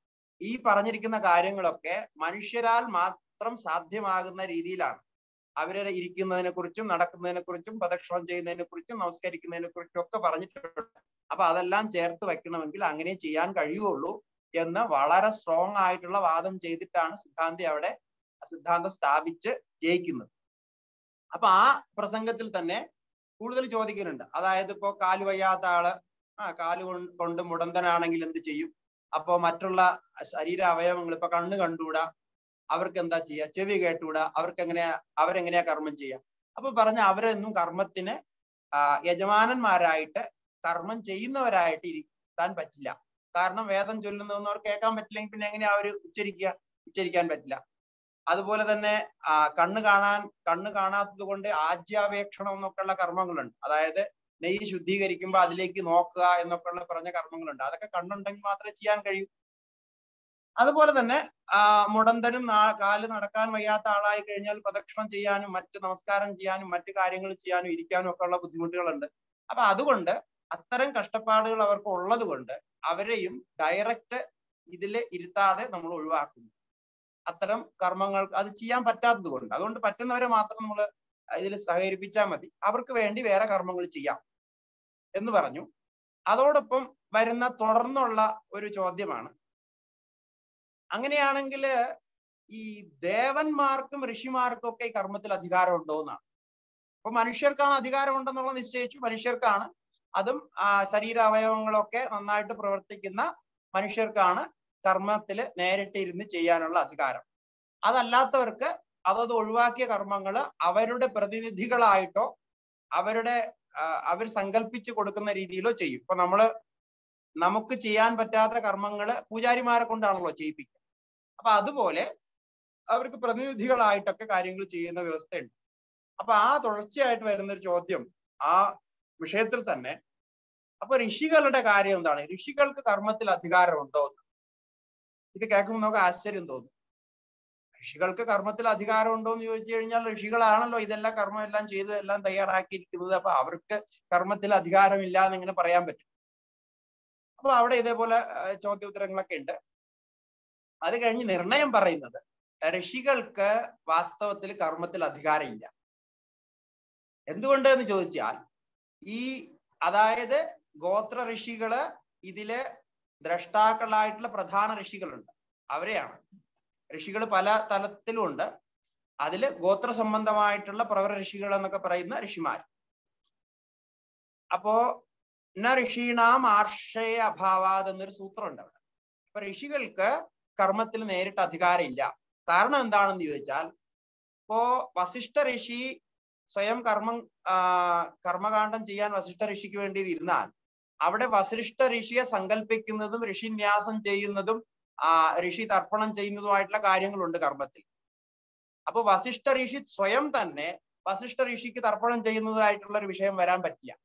ഈ പറഞ്ഞിരിക്കുന്ന കാര്യങ്ങളൊക്കെ മനുഷ്യരാൽ മാത്രം സാധ്യമാകുന്ന രീതിയിലാണ് അവരെ ഇരിക്കുന്നതിനെ കുറിച്ചും നടക്കുന്നതിനെ കുറിച്ചും പ്രദക്ഷിണം ചെയ്യുന്നതിനെ കുറിച്ചും നമസ്കരിക്കുന്നതിനെ കുറിച്ചും ഒക്കെ പറഞ്ഞിട്ടുണ്ട് അപ്പൊ അതെല്ലാം ചേർത്ത് വെക്കണമെങ്കിൽ അങ്ങനെ ചെയ്യാൻ കഴിയുള്ളൂ എന്ന് വളരെ സ്ട്രോങ് ആയിട്ടുള്ള വാദം ചെയ്തിട്ടാണ് സിദ്ധാന്തി അവിടെ സിദ്ധാന്തം സ്ഥാപിച്ച് ജയിക്കുന്നത് അപ്പൊ ആ പ്രസംഗത്തിൽ തന്നെ കൂടുതൽ ചോദിക്കുന്നുണ്ട് അതായത് ഇപ്പോ കാല് വയ്യാത്ത ആള് ആ കാല് കൊണ്ട് മുടന്തനാണെങ്കിൽ എന്ത് ചെയ്യും അപ്പോ മറ്റുള്ള ശരീര അവയവങ്ങൾ ഇപ്പൊ കണ്ണ് കണ്ടുകൂടാ അവർക്ക് എന്താ ചെയ്യുക ചെവി കേട്ടുകൂടാ അവർക്ക് എങ്ങനെയാ അവരെങ്ങനെയാ കർമ്മം ചെയ്യുക അപ്പൊ പറഞ്ഞ അവരെന്നും കർമ്മത്തിന് യജമാനന്മാരായിട്ട് കർമ്മം ചെയ്യുന്നവരായിട്ട് ഇരുത്താൻ പറ്റില്ല കാരണം വേദം ചൊല്ലുന്നതൊന്നും അവർ കേൾക്കാൻ പറ്റില്ലെങ്കിൽ പിന്നെ എങ്ങനെയാ അവർ ഉച്ചരിക്കുക ഉച്ചരിക്കാൻ പറ്റില്ല അതുപോലെ തന്നെ ആ കണ്ണ് കാണാൻ കണ്ണ് കാണാത്തത് കൊണ്ട് ആജ്യാപേക്ഷണം എന്നൊക്കെയുള്ള കർമ്മങ്ങളുണ്ട് അതായത് നെയ്യ് ശുദ്ധീകരിക്കുമ്പോൾ അതിലേക്ക് നോക്കുക എന്നൊക്കെയുള്ള പറഞ്ഞ കർമ്മങ്ങളുണ്ട് അതൊക്കെ കണ്ണുണ്ടെങ്കിൽ മാത്രമേ ചെയ്യാൻ കഴിയൂ അതുപോലെ തന്നെ ആ മുടന്തനും കാല് നടക്കാൻ വയ്യാത്ത ആളായി കഴിഞ്ഞാൽ പ്രദക്ഷിണം ചെയ്യാനും മറ്റ് നമസ്കാരം ചെയ്യാനും മറ്റു കാര്യങ്ങൾ ചെയ്യാനും ഇരിക്കാനും ഒക്കെ ഉള്ള ബുദ്ധിമുട്ടുകളുണ്ട് അപ്പൊ അതുകൊണ്ട് അത്തരം കഷ്ടപ്പാടുകൾ അവർക്ക് ഉള്ളത് കൊണ്ട് അവരെയും ഡയറക്റ്റ് ഇതിൽ ഇരുത്താതെ നമ്മൾ ഒഴിവാക്കുന്നു അത്തരം കർമ്മങ്ങൾ അത് ചെയ്യാൻ പറ്റാത്തത് കൊണ്ട് അതുകൊണ്ട് പറ്റുന്നവരെ മാത്രം നമ്മൾ ഇതിൽ സഹകരിപ്പിച്ചാൽ മതി അവർക്ക് വേണ്ടി വേറെ കർമ്മങ്ങൾ ചെയ്യാം എന്ന് പറഞ്ഞു അതോടൊപ്പം വരുന്ന തുടർന്നുള്ള ഒരു ചോദ്യമാണ് അങ്ങനെയാണെങ്കിൽ ഈ ദേവന്മാർക്കും ഋഷിമാർക്കും ഒക്കെ ഈ കർമ്മത്തിൽ അധികാരം ഉണ്ടോ എന്നാണ് അപ്പൊ മനുഷ്യർക്കാണ് അധികാരം ഉണ്ടെന്നുള്ളത് നിശ്ചയിച്ചു മനുഷ്യർക്കാണ് അതും ആ ശരീരാവയവങ്ങളൊക്കെ നന്നായിട്ട് പ്രവർത്തിക്കുന്ന മനുഷ്യർക്കാണ് കർമ്മത്തിൽ നേരിട്ട് ഇരുന്ന് ചെയ്യാനുള്ള അധികാരം അതല്ലാത്തവർക്ക് അതത് ഒഴിവാക്കിയ കർമ്മങ്ങൾ അവരുടെ പ്രതിനിധികളായിട്ടോ അവരുടെ അവർ സങ്കല്പിച്ചു കൊടുക്കുന്ന രീതിയിലോ ചെയ്യും ഇപ്പൊ നമ്മള് നമുക്ക് ചെയ്യാൻ പറ്റാത്ത കർമ്മങ്ങള് പൂജാരിമാരെ കൊണ്ടാണല്ലോ ചെയ്യിപ്പിക്കുക അപ്പൊ അതുപോലെ അവർക്ക് പ്രതിനിധികളായിട്ടൊക്കെ കാര്യങ്ങൾ ചെയ്യുന്ന വ്യവസ്ഥയുണ്ട് അപ്പൊ ആ തുടർച്ചയായിട്ട് വരുന്ന ഒരു ചോദ്യം ആ വിഷയത്തിൽ തന്നെ അപ്പൊ ഋഷികളുടെ കാര്യം എന്താണ് ഋഷികൾക്ക് കർമ്മത്തിൽ അധികാരമുണ്ടോ ഇത് കേൾക്കുമ്പോൾ നമുക്ക് ആശ്ചര്യം തോന്നും ഋഷികൾക്ക് കർമ്മത്തിൽ അധികാരം ഉണ്ടോ എന്ന് ചോദിച്ചു കഴിഞ്ഞാൽ ഋഷികളാണല്ലോ ഇതെല്ലാം കർമ്മം എല്ലാം ചെയ്ത് എല്ലാം തയ്യാറാക്കിയിരിക്കുന്നത് അപ്പൊ അവർക്ക് കർമ്മത്തിൽ അധികാരമില്ല എന്ന് ഇങ്ങനെ പറയാൻ പറ്റും അപ്പൊ അവിടെ ഇതേപോലെ ചോദ്യോത്തരങ്ങളൊക്കെ ഉണ്ട് അത് കഴിഞ്ഞ് നിർണയം പറയുന്നത് ഋഷികൾക്ക് വാസ്തവത്തിൽ കർമ്മത്തിൽ അധികാരമില്ല എന്തുകൊണ്ട് എന്ന് ചോദിച്ചാൽ ഈ അതായത് ഗോത്ര ഋഷികള് ഇതില് ദ്രഷ്ടാക്കളായിട്ടുള്ള പ്രധാന ഋഷികളുണ്ട് അവരെയാണ് ഋഷികൾ പല തലത്തിലും ഉണ്ട് അതില് ഗോത്ര സംബന്ധമായിട്ടുള്ള പ്രവര ഋഷികൾ എന്നൊക്കെ പറയുന്ന ഋഷിമാർ അപ്പോ ന ഋഷീണാം ആർഷയ അഭാവാത് എന്നൊരു സൂത്രമുണ്ട് അവിടെ അപ്പൊ ഋഷികൾക്ക് കർമ്മത്തിൽ നേരിട്ട് അധികാരമില്ല കാരണം എന്താണെന്ന് ചോദിച്ചാൽ ഇപ്പോ വസിഷ്ഠ ഋഷി സ്വയം കർമ്മം കർമ്മകാന്ഡം ചെയ്യാൻ വസിഷ്ഠ ഋഷിക്ക് വേണ്ടി ഇരുന്നാൽ അവിടെ വസിഷ്ഠ ഋഷിയെ സങ്കല്പിക്കുന്നതും ഋഷിന്യാസം ചെയ്യുന്നതും ആ ഋഷി തർപ്പണം ചെയ്യുന്നതുമായിട്ടുള്ള കാര്യങ്ങളുണ്ട് കർമ്മത്തിൽ അപ്പൊ വസിഷ്ഠ ഋഷി സ്വയം തന്നെ വസിഷ്ഠ ഋഷിക്ക് തർപ്പണം ചെയ്യുന്നതായിട്ടുള്ള ഒരു വിഷയം വരാൻ പറ്റില്ല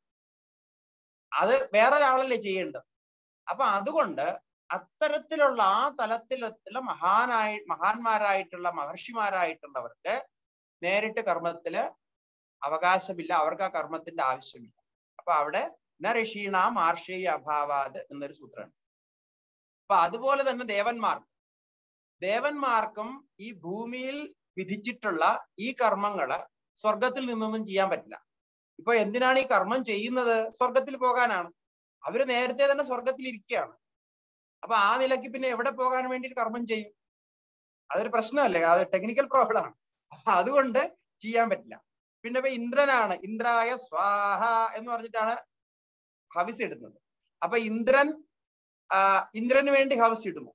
അത് വേറൊരാളല്ലേ ചെയ്യേണ്ടത് അപ്പൊ അതുകൊണ്ട് അത്തരത്തിലുള്ള ആ തലത്തിലുള്ള മഹാനായി മഹാന്മാരായിട്ടുള്ള മഹർഷിമാരായിട്ടുള്ളവർക്ക് നേരിട്ട് കർമ്മത്തില് അവകാശമില്ല അവർക്ക് ആ കർമ്മത്തിന്റെ ആവശ്യമില്ല അപ്പൊ അവിടെ ന ഋഷീണാം ആർഷേയ അഭാവാത് എന്നൊരു സൂത്രമുണ്ട് അപ്പൊ അതുപോലെ തന്നെ ദേവന്മാർക്ക് ദേവന്മാർക്കും ഈ ഭൂമിയിൽ വിധിച്ചിട്ടുള്ള ഈ കർമ്മങ്ങള് സ്വർഗത്തിൽ നിന്നൊന്നും ചെയ്യാൻ പറ്റില്ല ഇപ്പൊ എന്തിനാണ് ഈ കർമ്മം ചെയ്യുന്നത് സ്വർഗത്തിൽ പോകാനാണ് അവര് നേരത്തെ തന്നെ സ്വർഗത്തിൽ ഇരിക്കുകയാണ് അപ്പൊ ആ നിലയ്ക്ക് പിന്നെ എവിടെ പോകാൻ വേണ്ടി കർമ്മം ചെയ്യും അതൊരു പ്രശ്നമല്ലേ അത് ടെക്നിക്കൽ പ്രോബ്ലം ആണ് അപ്പൊ അതുകൊണ്ട് ചെയ്യാൻ പറ്റില്ല പിന്നെ ഇപ്പൊ ഇന്ദ്രനാണ് ഇന്ദ്രായ സ്വാഹ എന്ന് പറഞ്ഞിട്ടാണ് ഹവിസ് ഇടുന്നത് അപ്പൊ ഇന്ദ്രൻ ആ ഇന്ദ്രന് വേണ്ടി ഹവിസ് ഇടുന്നു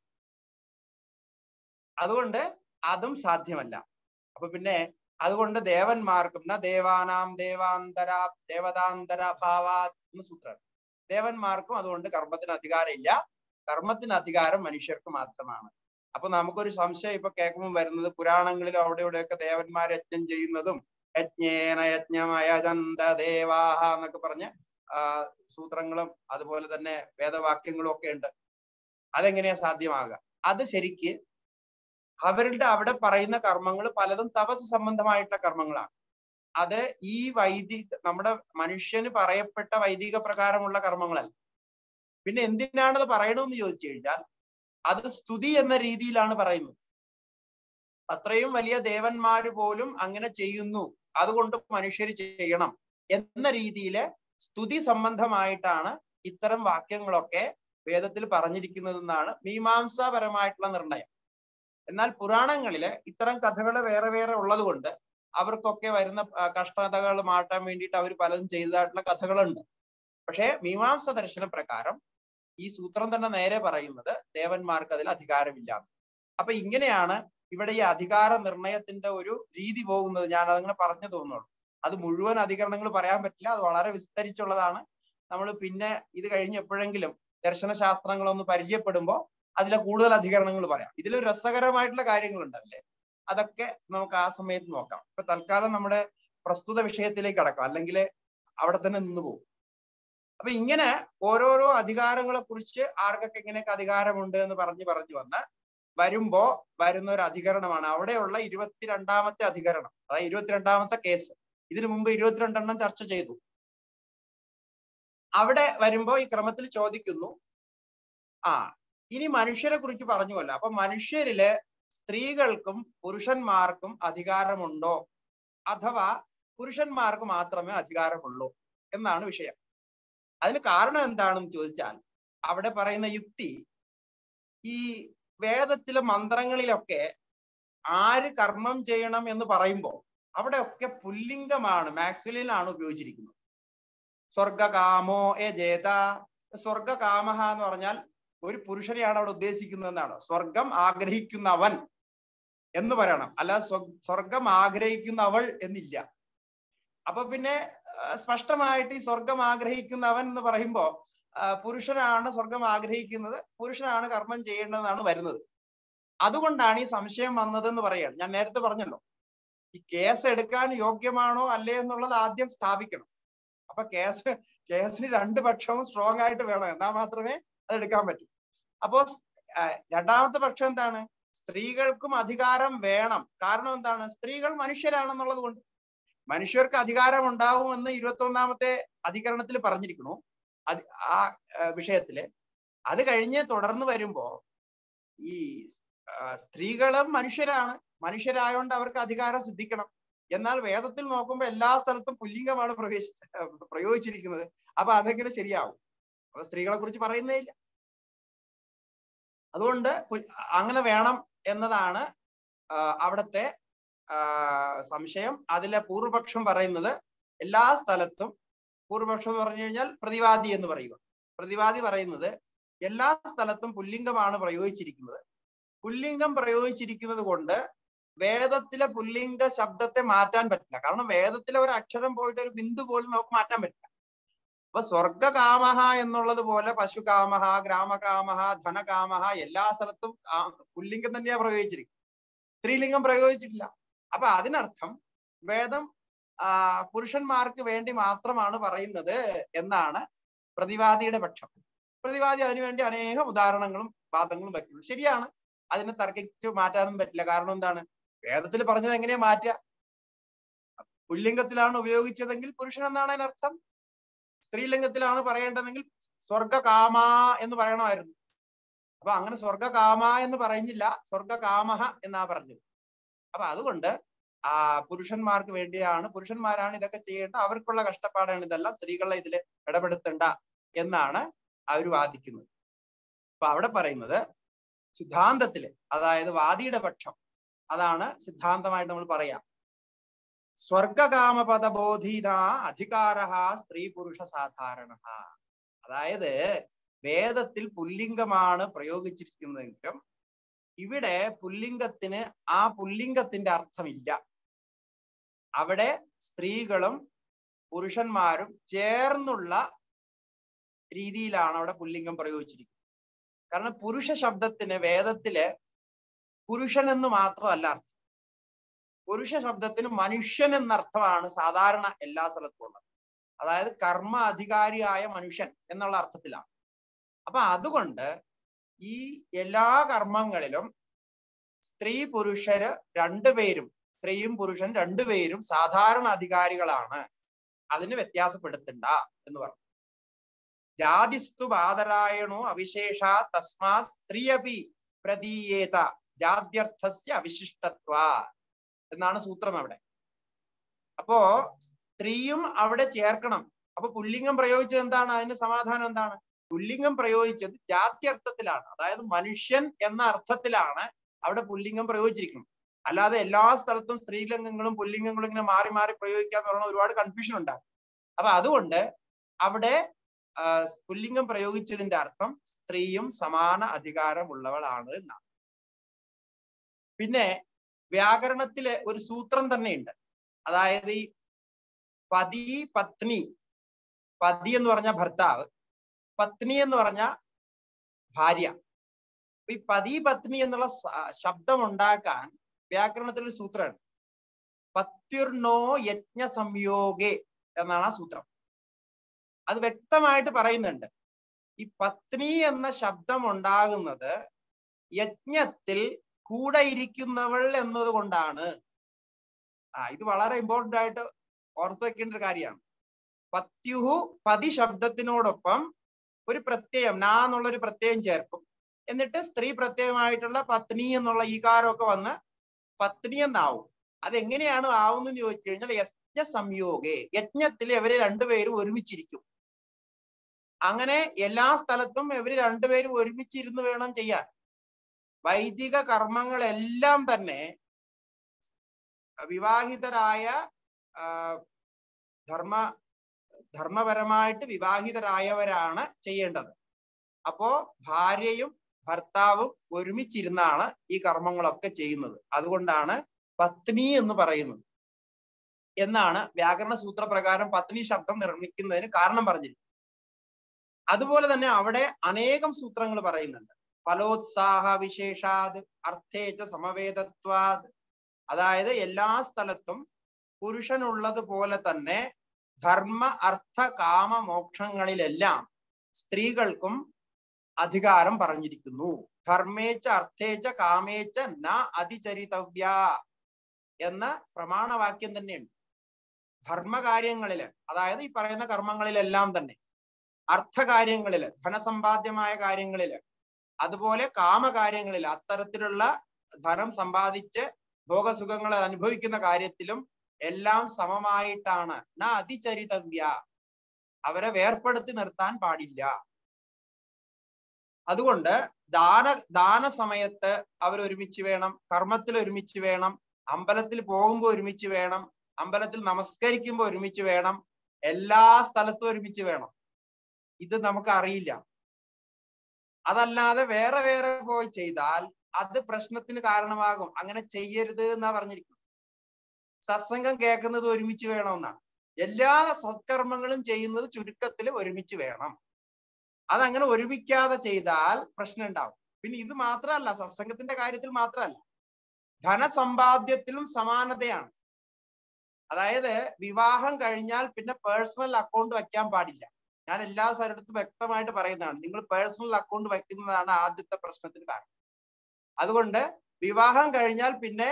അതുകൊണ്ട് അതും സാധ്യമല്ല അപ്പൊ പിന്നെ അതുകൊണ്ട് ദേവന്മാർക്കും ന ദേവാനാം ദേവാന്തര ദേവതാന്തര ഭാവാ എന്ന് സൂത്രമാണ് ദേവന്മാർക്കും അതുകൊണ്ട് കർമ്മത്തിന് അധികാരമില്ല കർമ്മത്തിന് അധികാരം മനുഷ്യർക്ക് മാത്രമാണ് അപ്പൊ നമുക്കൊരു സംശയം ഇപ്പൊ കേൾക്കുമ്പോൾ വരുന്നത് പുരാണങ്ങളിലും അവിടെ ഇവിടെയൊക്കെ ദേവന്മാർ യജ്ഞം ചെയ്യുന്നതും യജ്ഞേന യജ്ഞമയ ചന്ത ദേവാഹ എന്നൊക്കെ പറഞ്ഞ് ആ സൂത്രങ്ങളും അതുപോലെ തന്നെ വേദവാക്യങ്ങളും ഒക്കെ ഉണ്ട് അതെങ്ങനെയാ സാധ്യമാകുക അത് ശരിക്ക് അവരുടെ അവിടെ പറയുന്ന കർമ്മങ്ങൾ പലതും തപസ് സംബന്ധമായിട്ടുള്ള കർമ്മങ്ങളാണ് അത് ഈ വൈദിക നമ്മുടെ മനുഷ്യന് പറയപ്പെട്ട വൈദിക പ്രകാരമുള്ള കർമ്മങ്ങളല്ല പിന്നെ എന്തിനാണത് പറയണമെന്ന് ചോദിച്ചു കഴിഞ്ഞാൽ അത് സ്തുതി എന്ന രീതിയിലാണ് പറയുന്നത് അത്രയും വലിയ ദേവന്മാര് പോലും അങ്ങനെ ചെയ്യുന്നു അതുകൊണ്ട് മനുഷ്യർ ചെയ്യണം എന്ന രീതിയില് സ്തുതി സംബന്ധമായിട്ടാണ് ഇത്തരം വാക്യങ്ങളൊക്കെ വേദത്തിൽ പറഞ്ഞിരിക്കുന്നതെന്നാണ് മീമാംസാപരമായിട്ടുള്ള നിർണയം എന്നാൽ പുരാണങ്ങളില് ഇത്തരം കഥകൾ വേറെ വേറെ ഉള്ളത് കൊണ്ട് അവർക്കൊക്കെ വരുന്ന കഷ്ടതകൾ മാറ്റാൻ വേണ്ടിയിട്ട് അവർ പലതും ചെയ്തതായിട്ടുള്ള കഥകളുണ്ട് പക്ഷേ മീമാംസ ദർശന പ്രകാരം ഈ സൂത്രം തന്നെ നേരെ പറയുന്നത് ദേവന്മാർക്ക് അതിൽ അധികാരമില്ല അപ്പൊ ഇങ്ങനെയാണ് ഇവിടെ ഈ അധികാര നിർണയത്തിന്റെ ഒരു രീതി പോകുന്നത് ഞാൻ അതങ്ങനെ പറഞ്ഞു തോന്നുള്ളൂ അത് മുഴുവൻ അധികരണങ്ങൾ പറയാൻ പറ്റില്ല അത് വളരെ വിസ്തരിച്ചുള്ളതാണ് നമ്മൾ പിന്നെ ഇത് കഴിഞ്ഞ് എപ്പോഴെങ്കിലും ദർശനശാസ്ത്രങ്ങളൊന്ന് പരിചയപ്പെടുമ്പോൾ അതിലെ കൂടുതൽ അധികരണങ്ങൾ പറയാം ഇതിൽ രസകരമായിട്ടുള്ള കാര്യങ്ങളുണ്ട് അല്ലേ അതൊക്കെ നമുക്ക് ആ സമയത്ത് നോക്കാം ഇപ്പൊ തൽക്കാലം നമ്മുടെ പ്രസ്തുത വിഷയത്തിലേക്ക് കടക്കാം അല്ലെങ്കിൽ അവിടെ തന്നെ നിന്ന് പോകും അപ്പൊ ഇങ്ങനെ ഓരോരോ അധികാരങ്ങളെ കുറിച്ച് ആർക്കൊക്കെ ഇങ്ങനെയൊക്കെ അധികാരമുണ്ട് എന്ന് പറഞ്ഞു പറഞ്ഞു വന്ന് വരുമ്പോ വരുന്ന ഒരു അധികരണമാണ് അവിടെയുള്ള ഇരുപത്തിരണ്ടാമത്തെ അധികരണം അതായത് ഇരുപത്തിരണ്ടാമത്തെ കേസ് ഇതിനു മുമ്പ് ഇരുപത്തിരണ്ടെണ്ണം ചർച്ച ചെയ്തു അവിടെ വരുമ്പോ ഈ ക്രമത്തിൽ ചോദിക്കുന്നു ആ ഇനി മനുഷ്യരെ കുറിച്ച് പറഞ്ഞുവല്ല അപ്പൊ മനുഷ്യരില് സ്ത്രീകൾക്കും പുരുഷന്മാർക്കും അധികാരമുണ്ടോ അഥവാ പുരുഷന്മാർക്ക് മാത്രമേ അധികാരമുള്ളൂ എന്നാണ് വിഷയം അതിന് കാരണം എന്താണെന്ന് ചോദിച്ചാൽ അവിടെ പറയുന്ന യുക്തി ഈ വേദത്തിലെ മന്ത്രങ്ങളിലൊക്കെ ആര് കർമ്മം ചെയ്യണം എന്ന് പറയുമ്പോൾ അവിടെ ഒക്കെ പുല്ലിംഗമാണ് മാക്സ്വലിനാണ് ഉപയോഗിച്ചിരിക്കുന്നത് സ്വർഗകാമോ എ ജേത സ്വർഗകാമഹ എന്ന് പറഞ്ഞാൽ ഒരു പുരുഷനെയാണ് അവിടെ ഉദ്ദേശിക്കുന്നത് എന്നാണ് സ്വർഗം ആഗ്രഹിക്കുന്നവൻ എന്ന് പറയണം അല്ല സ്വർഗം ആഗ്രഹിക്കുന്നവൾ എന്നില്ല അപ്പൊ പിന്നെ സ്പഷ്ടമായിട്ട് ഈ സ്വർഗം ആഗ്രഹിക്കുന്നവൻ എന്ന് പറയുമ്പോ പുരുഷനാണ് സ്വർഗം ആഗ്രഹിക്കുന്നത് പുരുഷനാണ് കർമ്മം ചെയ്യേണ്ടതെന്നാണ് വരുന്നത് അതുകൊണ്ടാണ് ഈ സംശയം വന്നത് എന്ന് പറയാണ് ഞാൻ നേരത്തെ പറഞ്ഞല്ലോ ഈ കേസ് എടുക്കാൻ യോഗ്യമാണോ അല്ലേ എന്നുള്ളത് ആദ്യം സ്ഥാപിക്കണം അപ്പൊ കേസ് കേസിന് രണ്ട് പക്ഷവും സ്ട്രോങ് ആയിട്ട് വേണം എന്നാൽ മാത്രമേ അത് എടുക്കാൻ പറ്റൂ അപ്പോ രണ്ടാമത്തെ പക്ഷം എന്താണ് സ്ത്രീകൾക്കും അധികാരം വേണം കാരണം എന്താണ് സ്ത്രീകൾ മനുഷ്യരാണെന്നുള്ളത് കൊണ്ട് മനുഷ്യർക്ക് അധികാരം ഉണ്ടാവുമെന്ന് ഇരുപത്തി ഒന്നാമത്തെ അധികരണത്തിൽ പറഞ്ഞിരിക്കണു അത് ആ വിഷയത്തില് അത് കഴിഞ്ഞ് തുടർന്ന് വരുമ്പോ ഈ സ്ത്രീകളും മനുഷ്യരാണ് മനുഷ്യരായോണ്ട് അവർക്ക് അധികാരം സിദ്ധിക്കണം എന്നാൽ വേദത്തിൽ നോക്കുമ്പോൾ എല്ലാ സ്ഥലത്തും പുല്ലിംഗമാണ് പ്രവേശിച്ച പ്രയോഗിച്ചിരിക്കുന്നത് അപ്പൊ അതെങ്ങനെ ശരിയാവും അപ്പൊ സ്ത്രീകളെ കുറിച്ച് പറയുന്നേ ഇല്ല അതുകൊണ്ട് അങ്ങനെ വേണം എന്നതാണ് അവിടുത്തെ സംശയം അതിലെ പൂർവപക്ഷം പറയുന്നത് എല്ലാ സ്ഥലത്തും പൂർവപക്ഷം എന്ന് പറഞ്ഞു കഴിഞ്ഞാൽ പ്രതിവാദി എന്ന് പറയുക പ്രതിവാദി പറയുന്നത് എല്ലാ സ്ഥലത്തും പുല്ലിംഗമാണ് പ്രയോഗിച്ചിരിക്കുന്നത് പുല്ലിംഗം പ്രയോഗിച്ചിരിക്കുന്നത് കൊണ്ട് വേദത്തിലെ പുല്ലിംഗ ശബ്ദത്തെ മാറ്റാൻ പറ്റില്ല കാരണം വേദത്തിലെ ഒരു അക്ഷരം പോയിട്ട് ഒരു ബിന്ദു പോലും നമുക്ക് മാറ്റാൻ പറ്റില്ല അപ്പൊ സ്വർഗകാമഹ എന്നുള്ളത് പോലെ പശുകാമഹ ഗ്രാമകാമഹ ധനകാമഹ എല്ലാ സ്ഥലത്തും പുല്ലിംഗം തന്നെയാ പ്രയോഗിച്ചിരിക്കുന്നത് സ്ത്രീലിംഗം പ്രയോഗിച്ചിട്ടില്ല അപ്പൊ അതിനർത്ഥം വേദം ആ പുരുഷന്മാർക്ക് വേണ്ടി മാത്രമാണ് പറയുന്നത് എന്നാണ് പ്രതിവാദിയുടെ പക്ഷം പ്രതിവാദി അതിനുവേണ്ടി അനേകം ഉദാഹരണങ്ങളും വാദങ്ങളും വയ്ക്കുന്നു ശരിയാണ് അതിനെ തർക്കിച്ച് മാറ്റാനൊന്നും പറ്റില്ല കാരണം എന്താണ് വേദത്തിൽ പറഞ്ഞത് എങ്ങനെയാ മാറ്റുക പുല്ലിംഗത്തിലാണ് ഉപയോഗിച്ചതെങ്കിൽ പുരുഷൻ എന്നാണ് അതിനർത്ഥം സ്ത്രീലിംഗത്തിലാണ് പറയേണ്ടതെങ്കിൽ സ്വർഗകാമ എന്ന് പറയണമായിരുന്നു അപ്പൊ അങ്ങനെ സ്വർഗകാമ എന്ന് പറയുന്നില്ല സ്വർഗകാമഹ എന്നാ പറഞ്ഞത് അപ്പൊ അതുകൊണ്ട് ആ പുരുഷന്മാർക്ക് വേണ്ടിയാണ് പുരുഷന്മാരാണ് ഇതൊക്കെ ചെയ്യേണ്ട അവർക്കുള്ള കഷ്ടപ്പാടാണ് ഇതെല്ലാം സ്ത്രീകളെ ഇതിൽ ഇടപെടുത്തണ്ട എന്നാണ് അവർ വാദിക്കുന്നത് അപ്പൊ അവിടെ പറയുന്നത് സിദ്ധാന്തത്തില് അതായത് വാദിയുടെ പക്ഷം അതാണ് സിദ്ധാന്തമായിട്ട് നമ്മൾ പറയാം സ്വർഗകാമപദബോധീന അധികാര സ്ത്രീ പുരുഷ സാധാരണ അതായത് വേദത്തിൽ പുല്ലിംഗമാണ് പ്രയോഗിച്ചിരിക്കുന്നതെങ്കിലും ഇവിടെ പുല്ലിംഗത്തിന് ആ പുല്ലിംഗത്തിന്റെ അർത്ഥമില്ല അവിടെ സ്ത്രീകളും പുരുഷന്മാരും ചേർന്നുള്ള രീതിയിലാണ് അവിടെ പുല്ലിംഗം പ്രയോഗിച്ചിരിക്കുന്നത് കാരണം പുരുഷ ശബ്ദത്തിന് വേദത്തില് പുരുഷൻ എന്ന് മാത്രമല്ല അർത്ഥം പുരുഷ ശബ്ദത്തിന് മനുഷ്യൻ എന്നർത്ഥമാണ് സാധാരണ എല്ലാ സ്ഥലത്തും ഉള്ളത് അതായത് കർമ്മ അധികാരിയായ മനുഷ്യൻ എന്നുള്ള അർത്ഥത്തിലാണ് അപ്പൊ അതുകൊണ്ട് ഈ എല്ലാ കർമ്മങ്ങളിലും സ്ത്രീ പുരുഷര് രണ്ടുപേരും സ്ത്രീയും പുരുഷൻ രണ്ടുപേരും സാധാരണ അധികാരികളാണ് അതിന് വ്യത്യാസപ്പെടുത്തണ്ട എന്ന് പറഞ്ഞു ജാതിസ്തു ബാദരായണോ അവിശേഷ തസ്മാ സ്ത്രീയപി പ്രതീയേത ജാത്യർത്ഥസ്യ അവിശിഷ്ടത്വ എന്നാണ് സൂത്രം അവിടെ അപ്പോ സ്ത്രീയും അവിടെ ചേർക്കണം അപ്പൊ പുല്ലിംഗം പ്രയോഗിച്ചത് എന്താണ് അതിന്റെ സമാധാനം എന്താണ് പുല്ലിംഗം പ്രയോഗിച്ചത് ജാത്യർത്ഥത്തിലാണ് അതായത് മനുഷ്യൻ എന്ന അർത്ഥത്തിലാണ് അവിടെ പുല്ലിംഗം പ്രയോഗിച്ചിരിക്കുന്നത് അല്ലാതെ എല്ലാ സ്ഥലത്തും സ്ത്രീലിംഗങ്ങളും പുല്ലിംഗങ്ങളും ഇങ്ങനെ മാറി മാറി പ്രയോഗിക്കാന്ന് പറഞ്ഞാൽ ഒരുപാട് കൺഫ്യൂഷൻ ഉണ്ടാകും അപ്പൊ അതുകൊണ്ട് അവിടെ പുല്ലിംഗം പ്രയോഗിച്ചതിന്റെ അർത്ഥം സ്ത്രീയും സമാന അധികാരമുള്ളവളാണ് എന്നാണ് പിന്നെ വ്യാകരണത്തിലെ ഒരു സൂത്രം തന്നെയുണ്ട് അതായത് ഈ പതി പത്നി പതി എന്ന് പറഞ്ഞ ഭർത്താവ് പത്നി എന്ന് പറഞ്ഞ ഭാര്യ ഈ പതി പത്നി എന്നുള്ള ശബ്ദം ഉണ്ടാക്കാൻ വ്യാകരണത്തിൽ ഒരു സൂത്രമാണ് പത്യുർണോ യജ്ഞ സംയോഗേ എന്നാണ് ആ സൂത്രം അത് വ്യക്തമായിട്ട് പറയുന്നുണ്ട് ഈ പത്നി എന്ന ശബ്ദം ഉണ്ടാകുന്നത് യജ്ഞത്തിൽ കൂടെ ഇരിക്കുന്നവൾ എന്നത് കൊണ്ടാണ് ആ ഇത് വളരെ ഇമ്പോർട്ടന്റ് ആയിട്ട് ഓർത്തു വെക്കേണ്ട ഒരു കാര്യമാണ് പത്യുഹു പതി ശബ്ദത്തിനോടൊപ്പം ഒരു പ്രത്യയം നാ എന്നുള്ള ഒരു പ്രത്യയം ചേർക്കും എന്നിട്ട് സ്ത്രീ പ്രത്യയമായിട്ടുള്ള പത്നി എന്നുള്ള ഈകാരമൊക്കെ വന്ന് പത്നി എന്നാവും അതെങ്ങനെയാണ് ആവുന്നെന്ന് ചോദിച്ചു കഴിഞ്ഞാൽ യജ്ഞ സംയോഗേ യജ്ഞത്തിൽ ഇവര് രണ്ടുപേരും ഒരുമിച്ചിരിക്കും അങ്ങനെ എല്ലാ സ്ഥലത്തും ഇവര് രണ്ടുപേരും ഒരുമിച്ചിരുന്ന് വേണം ചെയ്യാൻ വൈദിക കർമ്മങ്ങളെല്ലാം തന്നെ വിവാഹിതരായ ആ, ധർമ്മ ധർമ്മപരമായിട്ട് വിവാഹിതരായവരാണ് ചെയ്യേണ്ടത് അപ്പോ ഭാര്യയും ഭർത്താവും ഒരുമിച്ചിരുന്നാണ് ഈ കർമ്മങ്ങളൊക്കെ ചെയ്യുന്നത് അതുകൊണ്ടാണ് പത്നി എന്ന് പറയുന്നത് എന്നാണ് വ്യാകരണ സൂത്രപ്രകാരം പത്നി ശബ്ദം നിർമ്മിക്കുന്നതിന് കാരണം പറഞ്ഞിരിക്കുന്നത് അതുപോലെ തന്നെ അവിടെ അനേകം സൂത്രങ്ങൾ പറയുന്നുണ്ട് ഫലോത്സാഹ വിശേഷാത് അർത്ഥേച്ച സമവേദത്വാത് അതായത് എല്ലാ സ്ഥലത്തും പുരുഷനുള്ളത് പോലെ തന്നെ ധർമ്മ അർത്ഥ കാമ മോക്ഷങ്ങളിലെല്ലാം സ്ത്രീകൾക്കും അധികാരം പറഞ്ഞിരിക്കുന്നു ധർമ്മേച്ച അർത്ഥേച്ച കാമേച്ച ന അതിചരിതവ്യ എന്ന പ്രമാണവാക്യം തന്നെയുണ്ട് ധർമ്മകാര്യങ്ങളില് അതായത് ഈ പറയുന്ന കർമ്മങ്ങളിലെല്ലാം തന്നെ അർത്ഥകാര്യങ്ങളില് ധനസമ്പാദ്യമായ കാര്യങ്ങളില് അതുപോലെ കാമകാര്യങ്ങളിൽ അത്തരത്തിലുള്ള ധനം സമ്പാദിച്ച് ഭോഗസുഖങ്ങൾ അനുഭവിക്കുന്ന കാര്യത്തിലും എല്ലാം സമമായിട്ടാണ് ന അതിചരിതവ്യ അവരെ വേർപ്പെടുത്തി നിർത്താൻ പാടില്ല അതുകൊണ്ട് ദാന ദാന സമയത്ത് അവർ ഒരുമിച്ച് വേണം കർമ്മത്തിൽ ഒരുമിച്ച് വേണം അമ്പലത്തിൽ പോകുമ്പോൾ ഒരുമിച്ച് വേണം അമ്പലത്തിൽ നമസ്കരിക്കുമ്പോൾ ഒരുമിച്ച് വേണം എല്ലാ സ്ഥലത്തും ഒരുമിച്ച് വേണം ഇത് നമുക്ക് അറിയില്ല അതല്ലാതെ വേറെ വേറെ പോയി ചെയ്താൽ അത് പ്രശ്നത്തിന് കാരണമാകും അങ്ങനെ ചെയ്യരുത് എന്നാ പറഞ്ഞിരിക്കുന്നത് സത്സംഗം കേൾക്കുന്നത് ഒരുമിച്ച് വേണമെന്നാണ് എല്ലാ സത്കർമ്മങ്ങളും ചെയ്യുന്നത് ചുരുക്കത്തിൽ ഒരുമിച്ച് വേണം അതങ്ങനെ ഒരുമിക്കാതെ ചെയ്താൽ പ്രശ്നം ഉണ്ടാവും പിന്നെ ഇത് മാത്രമല്ല സത്സംഗത്തിന്റെ കാര്യത്തിൽ മാത്രമല്ല ധനസമ്പാദ്യത്തിലും സമാനതയാണ് അതായത് വിവാഹം കഴിഞ്ഞാൽ പിന്നെ പേഴ്സണൽ അക്കൗണ്ട് വെക്കാൻ പാടില്ല ഞാൻ എല്ലാ സ്ഥലത്തും വ്യക്തമായിട്ട് പറയുന്നതാണ് നിങ്ങൾ പേഴ്സണൽ അക്കൗണ്ട് വെക്കുന്നതാണ് ആദ്യത്തെ പ്രശ്നത്തിന് കാരണം അതുകൊണ്ട് വിവാഹം കഴിഞ്ഞാൽ പിന്നെ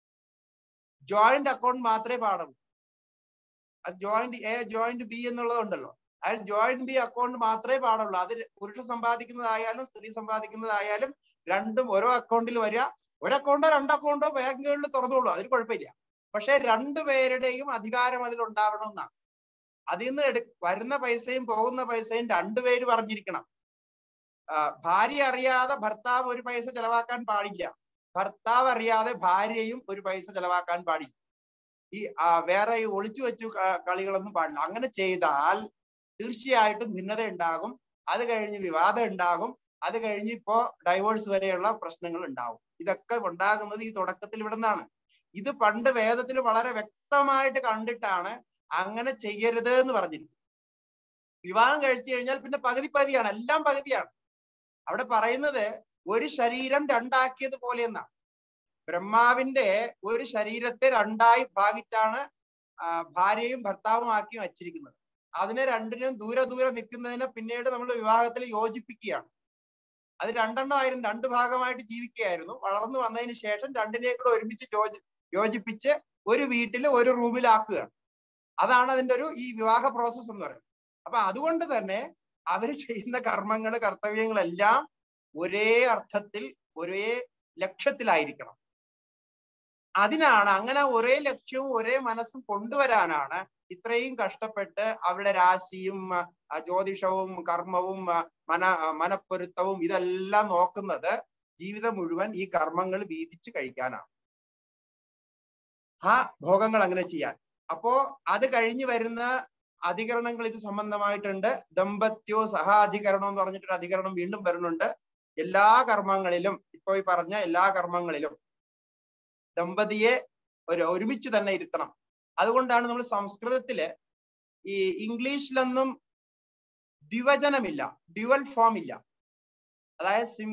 ജോയിന്റ് അക്കൗണ്ട് മാത്രമേ പാടുള്ളൂ ജോയിന്റ് എ ജോയിന്റ് ബി എന്നുള്ളതുണ്ടല്ലോ അതിൽ ജോയിന്റ് ബി അക്കൗണ്ട് മാത്രമേ പാടുള്ളൂ അത് പുരുഷൻ സമ്പാദിക്കുന്നതായാലും സ്ത്രീ സമ്പാദിക്കുന്നതായാലും രണ്ടും ഓരോ അക്കൗണ്ടിൽ വരിക ഒരു അക്കൗണ്ടോ രണ്ട് അക്കൗണ്ടോ ബാങ്കുകളിൽ തുറന്നോളൂ അതിന് കുഴപ്പമില്ല പക്ഷെ രണ്ടുപേരുടെയും അധികാരം അതിൽ ഉണ്ടാവണമെന്നാണ് അതിൽ നിന്ന് എടു വരുന്ന പൈസയും പോകുന്ന പൈസയും രണ്ടുപേര് പറഞ്ഞിരിക്കണം ഭാര്യ അറിയാതെ ഭർത്താവ് ഒരു പൈസ ചെലവാക്കാൻ പാടില്ല ഭർത്താവ് അറിയാതെ ഭാര്യയും ഒരു പൈസ ചെലവാക്കാൻ പാടില്ല ഈ വേറെ ഈ ഒളിച്ചു വെച്ചു കളികളൊന്നും പാടില്ല അങ്ങനെ ചെയ്താൽ തീർച്ചയായിട്ടും ഭിന്നത ഉണ്ടാകും അത് കഴിഞ്ഞ് വിവാദം ഉണ്ടാകും അത് കഴിഞ്ഞ് ഇപ്പോ ഡൈവോഴ്സ് വരെയുള്ള പ്രശ്നങ്ങൾ ഉണ്ടാവും ഇതൊക്കെ ഉണ്ടാകുന്നത് ഈ തുടക്കത്തിൽ ഇവിടെ നിന്നാണ് ഇത് പണ്ട് വേദത്തിൽ വളരെ വ്യക്തമായിട്ട് കണ്ടിട്ടാണ് അങ്ങനെ ചെയ്യരുത് എന്ന് പറഞ്ഞിരിക്കുന്നത് വിവാഹം കഴിച്ചു കഴിഞ്ഞാൽ പിന്നെ പകുതി പകുതിയാണ് എല്ലാം പകുതിയാണ് അവിടെ പറയുന്നത് ഒരു ശരീരം രണ്ടാക്കിയത് പോലെ എന്നാണ് ബ്രഹ്മാവിന്റെ ഒരു ശരീരത്തെ രണ്ടായി ഭാഗിച്ചാണ് ഭാര്യയും ഭർത്താവും ആക്കി വച്ചിരിക്കുന്നത് അതിനെ രണ്ടിനും ദൂരെ ദൂരെ നിൽക്കുന്നതിനെ പിന്നീട് നമ്മൾ വിവാഹത്തിൽ യോജിപ്പിക്കുകയാണ് അത് രണ്ടെണ്ണമായിരുന്നു രണ്ട് ഭാഗമായിട്ട് ജീവിക്കുകയായിരുന്നു വളർന്നു വന്നതിന് ശേഷം രണ്ടിനെയും കൂടെ ഒരുമിച്ച് യോജി യോജിപ്പിച്ച് ഒരു വീട്ടിൽ ഒരു റൂമിലാക്കുകയാണ് അതാണ് അതിന്റെ ഒരു ഈ വിവാഹ പ്രോസസ്സ് എന്ന് പറയുന്നത് അപ്പൊ അതുകൊണ്ട് തന്നെ അവർ ചെയ്യുന്ന കർമ്മങ്ങൾ കർത്തവ്യങ്ങളെല്ലാം ഒരേ അർത്ഥത്തിൽ ഒരേ ലക്ഷ്യത്തിലായിരിക്കണം അതിനാണ് അങ്ങനെ ഒരേ ലക്ഷ്യവും ഒരേ മനസ്സും കൊണ്ടുവരാനാണ് ഇത്രയും കഷ്ടപ്പെട്ട് അവരുടെ രാശിയും ജ്യോതിഷവും കർമ്മവും മന മനപ്പൊരുത്തവും ഇതെല്ലാം നോക്കുന്നത് ജീവിതം മുഴുവൻ ഈ കർമ്മങ്ങൾ വീതിച്ച് കഴിക്കാനാണ് ആ ഭോഗങ്ങൾ അങ്ങനെ ചെയ്യാൻ അപ്പോ അത് കഴിഞ്ഞു വരുന്ന അധികരണങ്ങൾ ഇത് സംബന്ധമായിട്ടുണ്ട് ദമ്പത്യോ സഹാധികരണം എന്ന് പറഞ്ഞിട്ടൊരു അധികരണം വീണ്ടും വരുന്നുണ്ട് എല്ലാ കർമ്മങ്ങളിലും ഇപ്പൊ ഈ പറഞ്ഞ എല്ലാ കർമ്മങ്ങളിലും ദമ്പതിയെ ഒരു ഒരുമിച്ച് തന്നെ ഇരുത്തണം അതുകൊണ്ടാണ് നമ്മൾ സംസ്കൃതത്തില് ഈ ഇംഗ്ലീഷിലൊന്നും ദ്വിവചനമില്ല ഡ്യുവൽ ഫോം ഇല്ല അതായത് സിം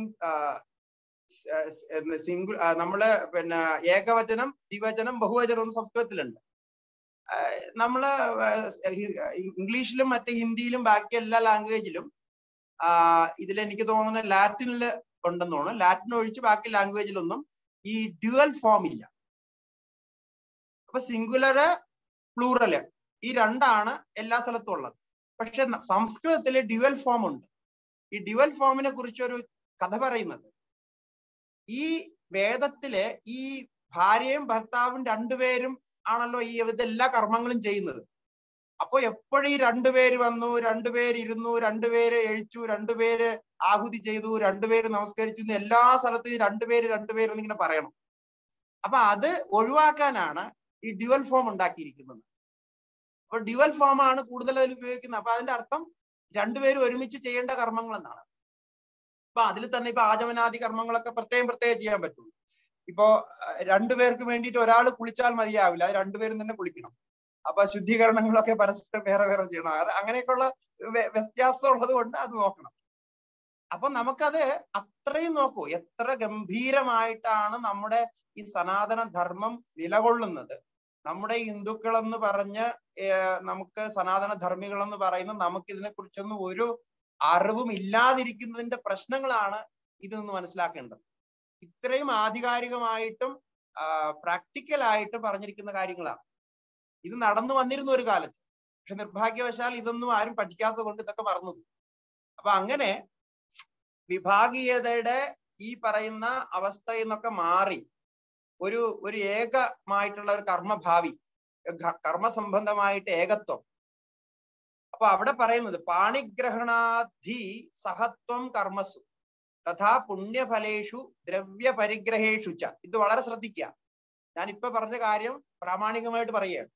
സിംഗുൾ നമ്മള് പിന്നെ ഏകവചനം ദ്വിവചനം ബഹുവചനം എന്ന് സംസ്കൃതത്തിലുണ്ട് നമ്മള് ഇംഗ്ലീഷിലും മറ്റേ ഹിന്ദിയിലും ബാക്കി എല്ലാ ലാംഗ്വേജിലും ഇതിൽ എനിക്ക് തോന്നുന്നു ലാറ്റിനിൽ ഉണ്ടെന്ന് തോന്നുന്നു ലാറ്റിൻ ഒഴിച്ച് ബാക്കി ലാംഗ്വേജിലൊന്നും ഈ ഡ്യുവൽ ഫോം ഇല്ല അപ്പൊ സിംഗുലറ് പ്ലൂറല് ഈ രണ്ടാണ് എല്ലാ സ്ഥലത്തും ഉള്ളത് പക്ഷെ സംസ്കൃതത്തില് ഡ്യുവൽ ഫോം ഉണ്ട് ഈ ഡ്യുവൽ ഫോമിനെ കുറിച്ച് ഒരു കഥ പറയുന്നത് ഈ വേദത്തില് ഈ ഭാര്യയും ഭർത്താവും രണ്ടുപേരും ആണല്ലോ ഈ ഇതെല്ലാ കർമ്മങ്ങളും ചെയ്യുന്നത് അപ്പൊ എപ്പോഴും ഈ രണ്ടുപേര് വന്നു രണ്ടുപേര് ഇരുന്നു രണ്ടുപേര് എഴിച്ചു രണ്ടുപേര് ആഹുതി ചെയ്തു രണ്ടുപേര് നമസ്കരിച്ചു എല്ലാ സ്ഥലത്തും ഈ രണ്ടുപേര് രണ്ടുപേര് എന്നിങ്ങനെ പറയണം അപ്പൊ അത് ഒഴിവാക്കാനാണ് ഈ ഡ്യുവൽ ഫോം ഉണ്ടാക്കിയിരിക്കുന്നത് അപ്പൊ ഡ്യുവൽ ഫോം ആണ് കൂടുതൽ അതിൽ ഉപയോഗിക്കുന്നത് അപ്പൊ അതിന്റെ അർത്ഥം രണ്ടുപേരും ഒരുമിച്ച് ചെയ്യേണ്ട കർമ്മങ്ങൾ എന്നാണ് അപ്പൊ അതിൽ തന്നെ ഇപ്പൊ ആചമനാദി കർമ്മങ്ങളൊക്കെ പ്രത്യേകം പ്രത്യേകം ചെയ്യാൻ പറ്റുള്ളൂ ഇപ്പോ അഹ് രണ്ടുപേർക്ക് വേണ്ടിയിട്ട് ഒരാൾ കുളിച്ചാൽ മതിയാവില്ല അത് രണ്ടുപേരും തന്നെ കുളിക്കണം അപ്പൊ ശുദ്ധീകരണങ്ങളൊക്കെ പരസ്പരം വേറെ വേറെ ചെയ്യണം അത് അങ്ങനെയൊക്കെയുള്ള വ്യ- വ്യത്യാസം ഉള്ളത് കൊണ്ട് അത് നോക്കണം അപ്പൊ നമുക്കത് അത്രയും നോക്കൂ എത്ര ഗംഭീരമായിട്ടാണ് നമ്മുടെ ഈ സനാതന ധർമ്മം നിലകൊള്ളുന്നത് നമ്മുടെ ഹിന്ദുക്കൾ എന്ന് പറഞ്ഞ് ഏർ നമുക്ക് സനാതന ധർമ്മികൾ എന്ന് പറയുന്ന നമുക്ക് ഇതിനെ കുറിച്ചൊന്നും ഒരു അറിവും ഇല്ലാതിരിക്കുന്നതിന്റെ പ്രശ്നങ്ങളാണ് ഇത് നിന്ന് മനസ്സിലാക്കേണ്ടത് ഇത്രയും ആധികാരികമായിട്ടും പ്രാക്ടിക്കൽ ആയിട്ടും പറഞ്ഞിരിക്കുന്ന കാര്യങ്ങളാണ് ഇത് നടന്നു വന്നിരുന്ന ഒരു കാലത്ത് പക്ഷെ നിർഭാഗ്യവശാൽ ഇതൊന്നും ആരും പഠിക്കാത്തത് കൊണ്ട് ഇതൊക്കെ മറന്നു പോയി. അപ്പൊ അങ്ങനെ വിഭാഗീയതയുടെ ഈ പറയുന്ന അവസ്ഥയിൽ നിന്നൊക്കെ മാറി ഒരു ഒരു ഏകമായിട്ടുള്ള ഒരു കർമ്മഭാവി ഘ- കർമ്മസംബന്ധമായിട്ട് ഏകത്വം അപ്പൊ അവിടെ പറയുന്നത് പാണിഗ്രഹണാധി സഹത്വം കർമ്മസു തഥാ പുണ്യഫലേഷു ദ്രവ്യ പരിഗ്രഹേഷു ച ഇത് വളരെ ശ്രദ്ധിക്കുക ഞാൻ ഇപ്പൊ പറഞ്ഞ കാര്യം പ്രാമാണികമായിട്ട് പറയുകയാണ്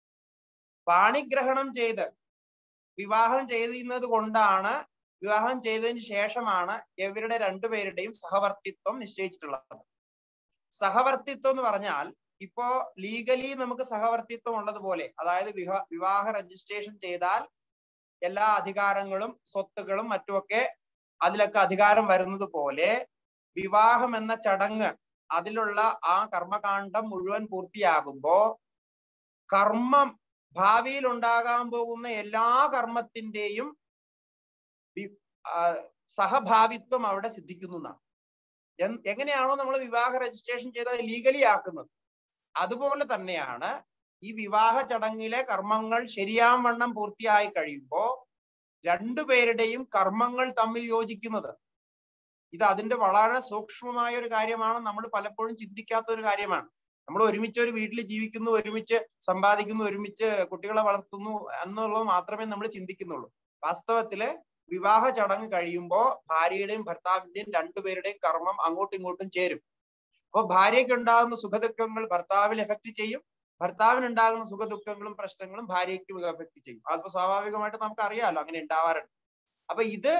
പാണിഗ്രഹണം ചെയ്ത് വിവാഹം ചെയ്യുന്നത് കൊണ്ടാണ് വിവാഹം ചെയ്തതിന് ശേഷമാണ് ഇവരുടെ രണ്ടുപേരുടെയും സഹവർത്തിത്വം നിശ്ചയിച്ചിട്ടുള്ളത് സഹവർത്തിത്വം എന്ന് പറഞ്ഞാൽ ഇപ്പോ ലീഗലി നമുക്ക് സഹവർത്തിത്വം ഉള്ളതുപോലെ അതായത് വിവാ വിവാഹ രജിസ്ട്രേഷൻ ചെയ്താൽ എല്ലാ അധികാരങ്ങളും സ്വത്തുകളും മറ്റുമൊക്കെ അതിലൊക്കെ അധികാരം വരുന്നത് പോലെ വിവാഹം എന്ന ചടങ്ങ് അതിലുള്ള ആ കർമ്മകാണ്ഡം മുഴുവൻ പൂർത്തിയാകുമ്പോ കർമ്മം ഭാവിയിൽ ഉണ്ടാകാൻ പോകുന്ന എല്ലാ കർമ്മത്തിന്റെയും വി- ആ, സഹഭാവിത്വം അവിടെ സിദ്ധിക്കുന്നു എന്നാണ് എൻ- എങ്ങനെയാണോ നമ്മൾ വിവാഹ രജിസ്ട്രേഷൻ ചെയ്ത് ലീഗലി ആക്കുന്നത് അതുപോലെ തന്നെയാണ് ഈ വിവാഹ ചടങ്ങിലെ കർമ്മങ്ങൾ ശരിയാവണ്ണം പൂർത്തിയായി കഴിയുമ്പോ രണ്ടുപേരുടെയും കർമ്മങ്ങൾ തമ്മിൽ യോജിക്കുന്നത് ഇത് അതിന്റെ വളരെ സൂക്ഷ്മമായ ഒരു കാര്യമാണ് നമ്മൾ പലപ്പോഴും ചിന്തിക്കാത്ത ഒരു കാര്യമാണ് നമ്മൾ ഒരുമിച്ച് ഒരു വീട്ടിൽ ജീവിക്കുന്നു ഒരുമിച്ച് സമ്പാദിക്കുന്നു ഒരുമിച്ച് കുട്ടികളെ വളർത്തുന്നു എന്നുള്ളത് മാത്രമേ നമ്മൾ ചിന്തിക്കുന്നുള്ളൂ വാസ്തവത്തില് വിവാഹ ചടങ്ങ് കഴിയുമ്പോ ഭാര്യയുടെയും ഭർത്താവിന്റെയും രണ്ടുപേരുടെയും കർമ്മം അങ്ങോട്ടും ഇങ്ങോട്ടും ചേരും അപ്പൊ ഭാര്യയ്ക്ക് ഉണ്ടാകുന്ന സുഖദുഃഖങ്ങൾ ഭർത്താവിൽ എഫക്ട് ചെയ്യും ഭർത്താവിന് ഉണ്ടാകുന്ന സുഖദുഃഖങ്ങളും പ്രശ്നങ്ങളും ഭാര്യയ്ക്കും എഫക്ട് ചെയ്യും അതിപ്പോ സ്വാഭാവികമായിട്ട് നമുക്ക് അറിയാമല്ലോ അങ്ങനെ ഉണ്ടാവാറുണ്ട് അപ്പൊ ഇത്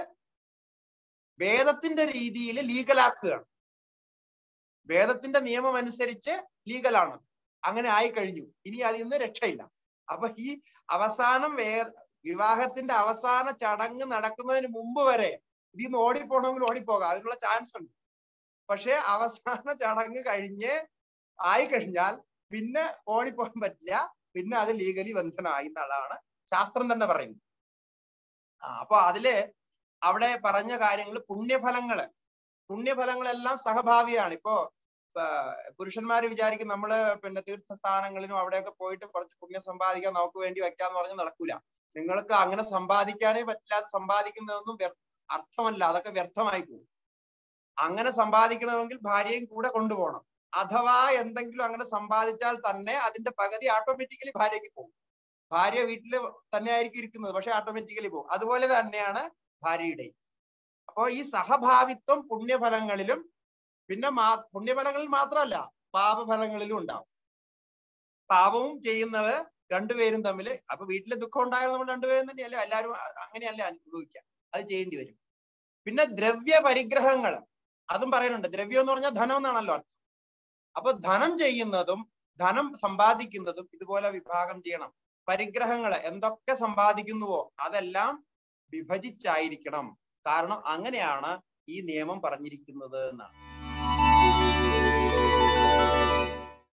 വേദത്തിന്റെ രീതിയിൽ ലീഗലാക്കുകയാണ് വേദത്തിന്റെ നിയമം അനുസരിച്ച് ലീഗലാണ് അങ്ങനെ ആയി കഴിഞ്ഞു ഇനി അതിൽ നിന്ന് രക്ഷയില്ല അപ്പൊ ഈ അവസാനം വേ വിവാഹത്തിന്റെ അവസാന ചടങ്ങ് നടക്കുന്നതിന് മുമ്പ് വരെ ഇതിൽ നിന്ന് ഓടിപ്പോണമെങ്കിൽ ഓടിപ്പോകാം അതിനുള്ള ചാൻസ് ഉണ്ട് പക്ഷെ അവസാന ചടങ്ങ് കഴിഞ്ഞ് ആയി കഴിഞ്ഞാൽ പിന്നെ ഓടിപ്പോകാൻ പറ്റില്ല പിന്നെ അത് ലീഗലി ബന്ധനമായി എന്നുള്ളതാണ് ശാസ്ത്രം തന്നെ പറയുന്നത് ആ അപ്പൊ അതില് അവിടെ പറഞ്ഞ കാര്യങ്ങൾ പുണ്യഫലങ്ങള് പുണ്യഫലങ്ങളെല്ലാം സഹഭാവിയാണ് ഇപ്പോ പുരുഷന്മാര് വിചാരിക്കും നമ്മള് പിന്നെ തീർത്ഥസ്ഥാനങ്ങളിലും അവിടെയൊക്കെ പോയിട്ട് കുറച്ച് പുണ്യം സമ്പാദിക്കാൻ നമുക്ക് വേണ്ടി വെക്കാന്ന് പറഞ്ഞ് നടക്കൂല നിങ്ങൾക്ക് അങ്ങനെ സമ്പാദിക്കാനേ പറ്റില്ല അത് സമ്പാദിക്കുന്നതൊന്നും വ്യർ- അർത്ഥമല്ല അതൊക്കെ വ്യർത്ഥമായി പോകും അങ്ങനെ സമ്പാദിക്കണമെങ്കിൽ ഭാര്യയും കൂടെ കൊണ്ടുപോകണം അഥവാ എന്തെങ്കിലും അങ്ങനെ സമ്പാദിച്ചാൽ തന്നെ അതിന്റെ പകുതി ഓട്ടോമാറ്റിക്കലി ഭാര്യയ്ക്ക് പോകും ഭാര്യ വീട്ടിൽ തന്നെ ആയിരിക്കും ഇരിക്കുന്നത് പക്ഷെ ഓട്ടോമാറ്റിക്കലി പോകും അതുപോലെ തന്നെയാണ് ഭാര്യയുടെയും അപ്പോ ഈ സഹഭാവിത്വം പുണ്യഫലങ്ങളിലും പിന്നെ മാ പുണ്യഫലങ്ങളിൽ മാത്രമല്ല പാപഫലങ്ങളിലും ഉണ്ടാവും പാപവും ചെയ്യുന്നത് രണ്ടുപേരും തമ്മിൽ അപ്പൊ വീട്ടിൽ ദുഃഖം ഉണ്ടായാൽ നമ്മൾ രണ്ടുപേരും തന്നെയല്ലേ എല്ലാവരും അ- അങ്ങനെയല്ലേ അനുഭവിക്കുക അത് ചെയ്യേണ്ടി വരും പിന്നെ ദ്രവ്യ പരിഗ്രഹങ്ങൾ അതും പറയുന്നുണ്ട് ദ്രവ്യം എന്ന് പറഞ്ഞാൽ ധനം എന്നാണല്ലോ അർത്ഥം അപ്പൊ ധനം ചെയ്യുന്നതും ധനം സമ്പാദിക്കുന്നതും ഇതുപോലെ വിഭാഗം ചെയ്യണം പരിഗ്രഹങ്ങൾ എന്തൊക്കെ സമ്പാദിക്കുന്നുവോ അതെല്ലാം വിഭജിച്ചായിരിക്കണം കാരണം അങ്ങനെയാണ് ഈ നിയമം പറഞ്ഞിരിക്കുന്നത് എന്നാണ്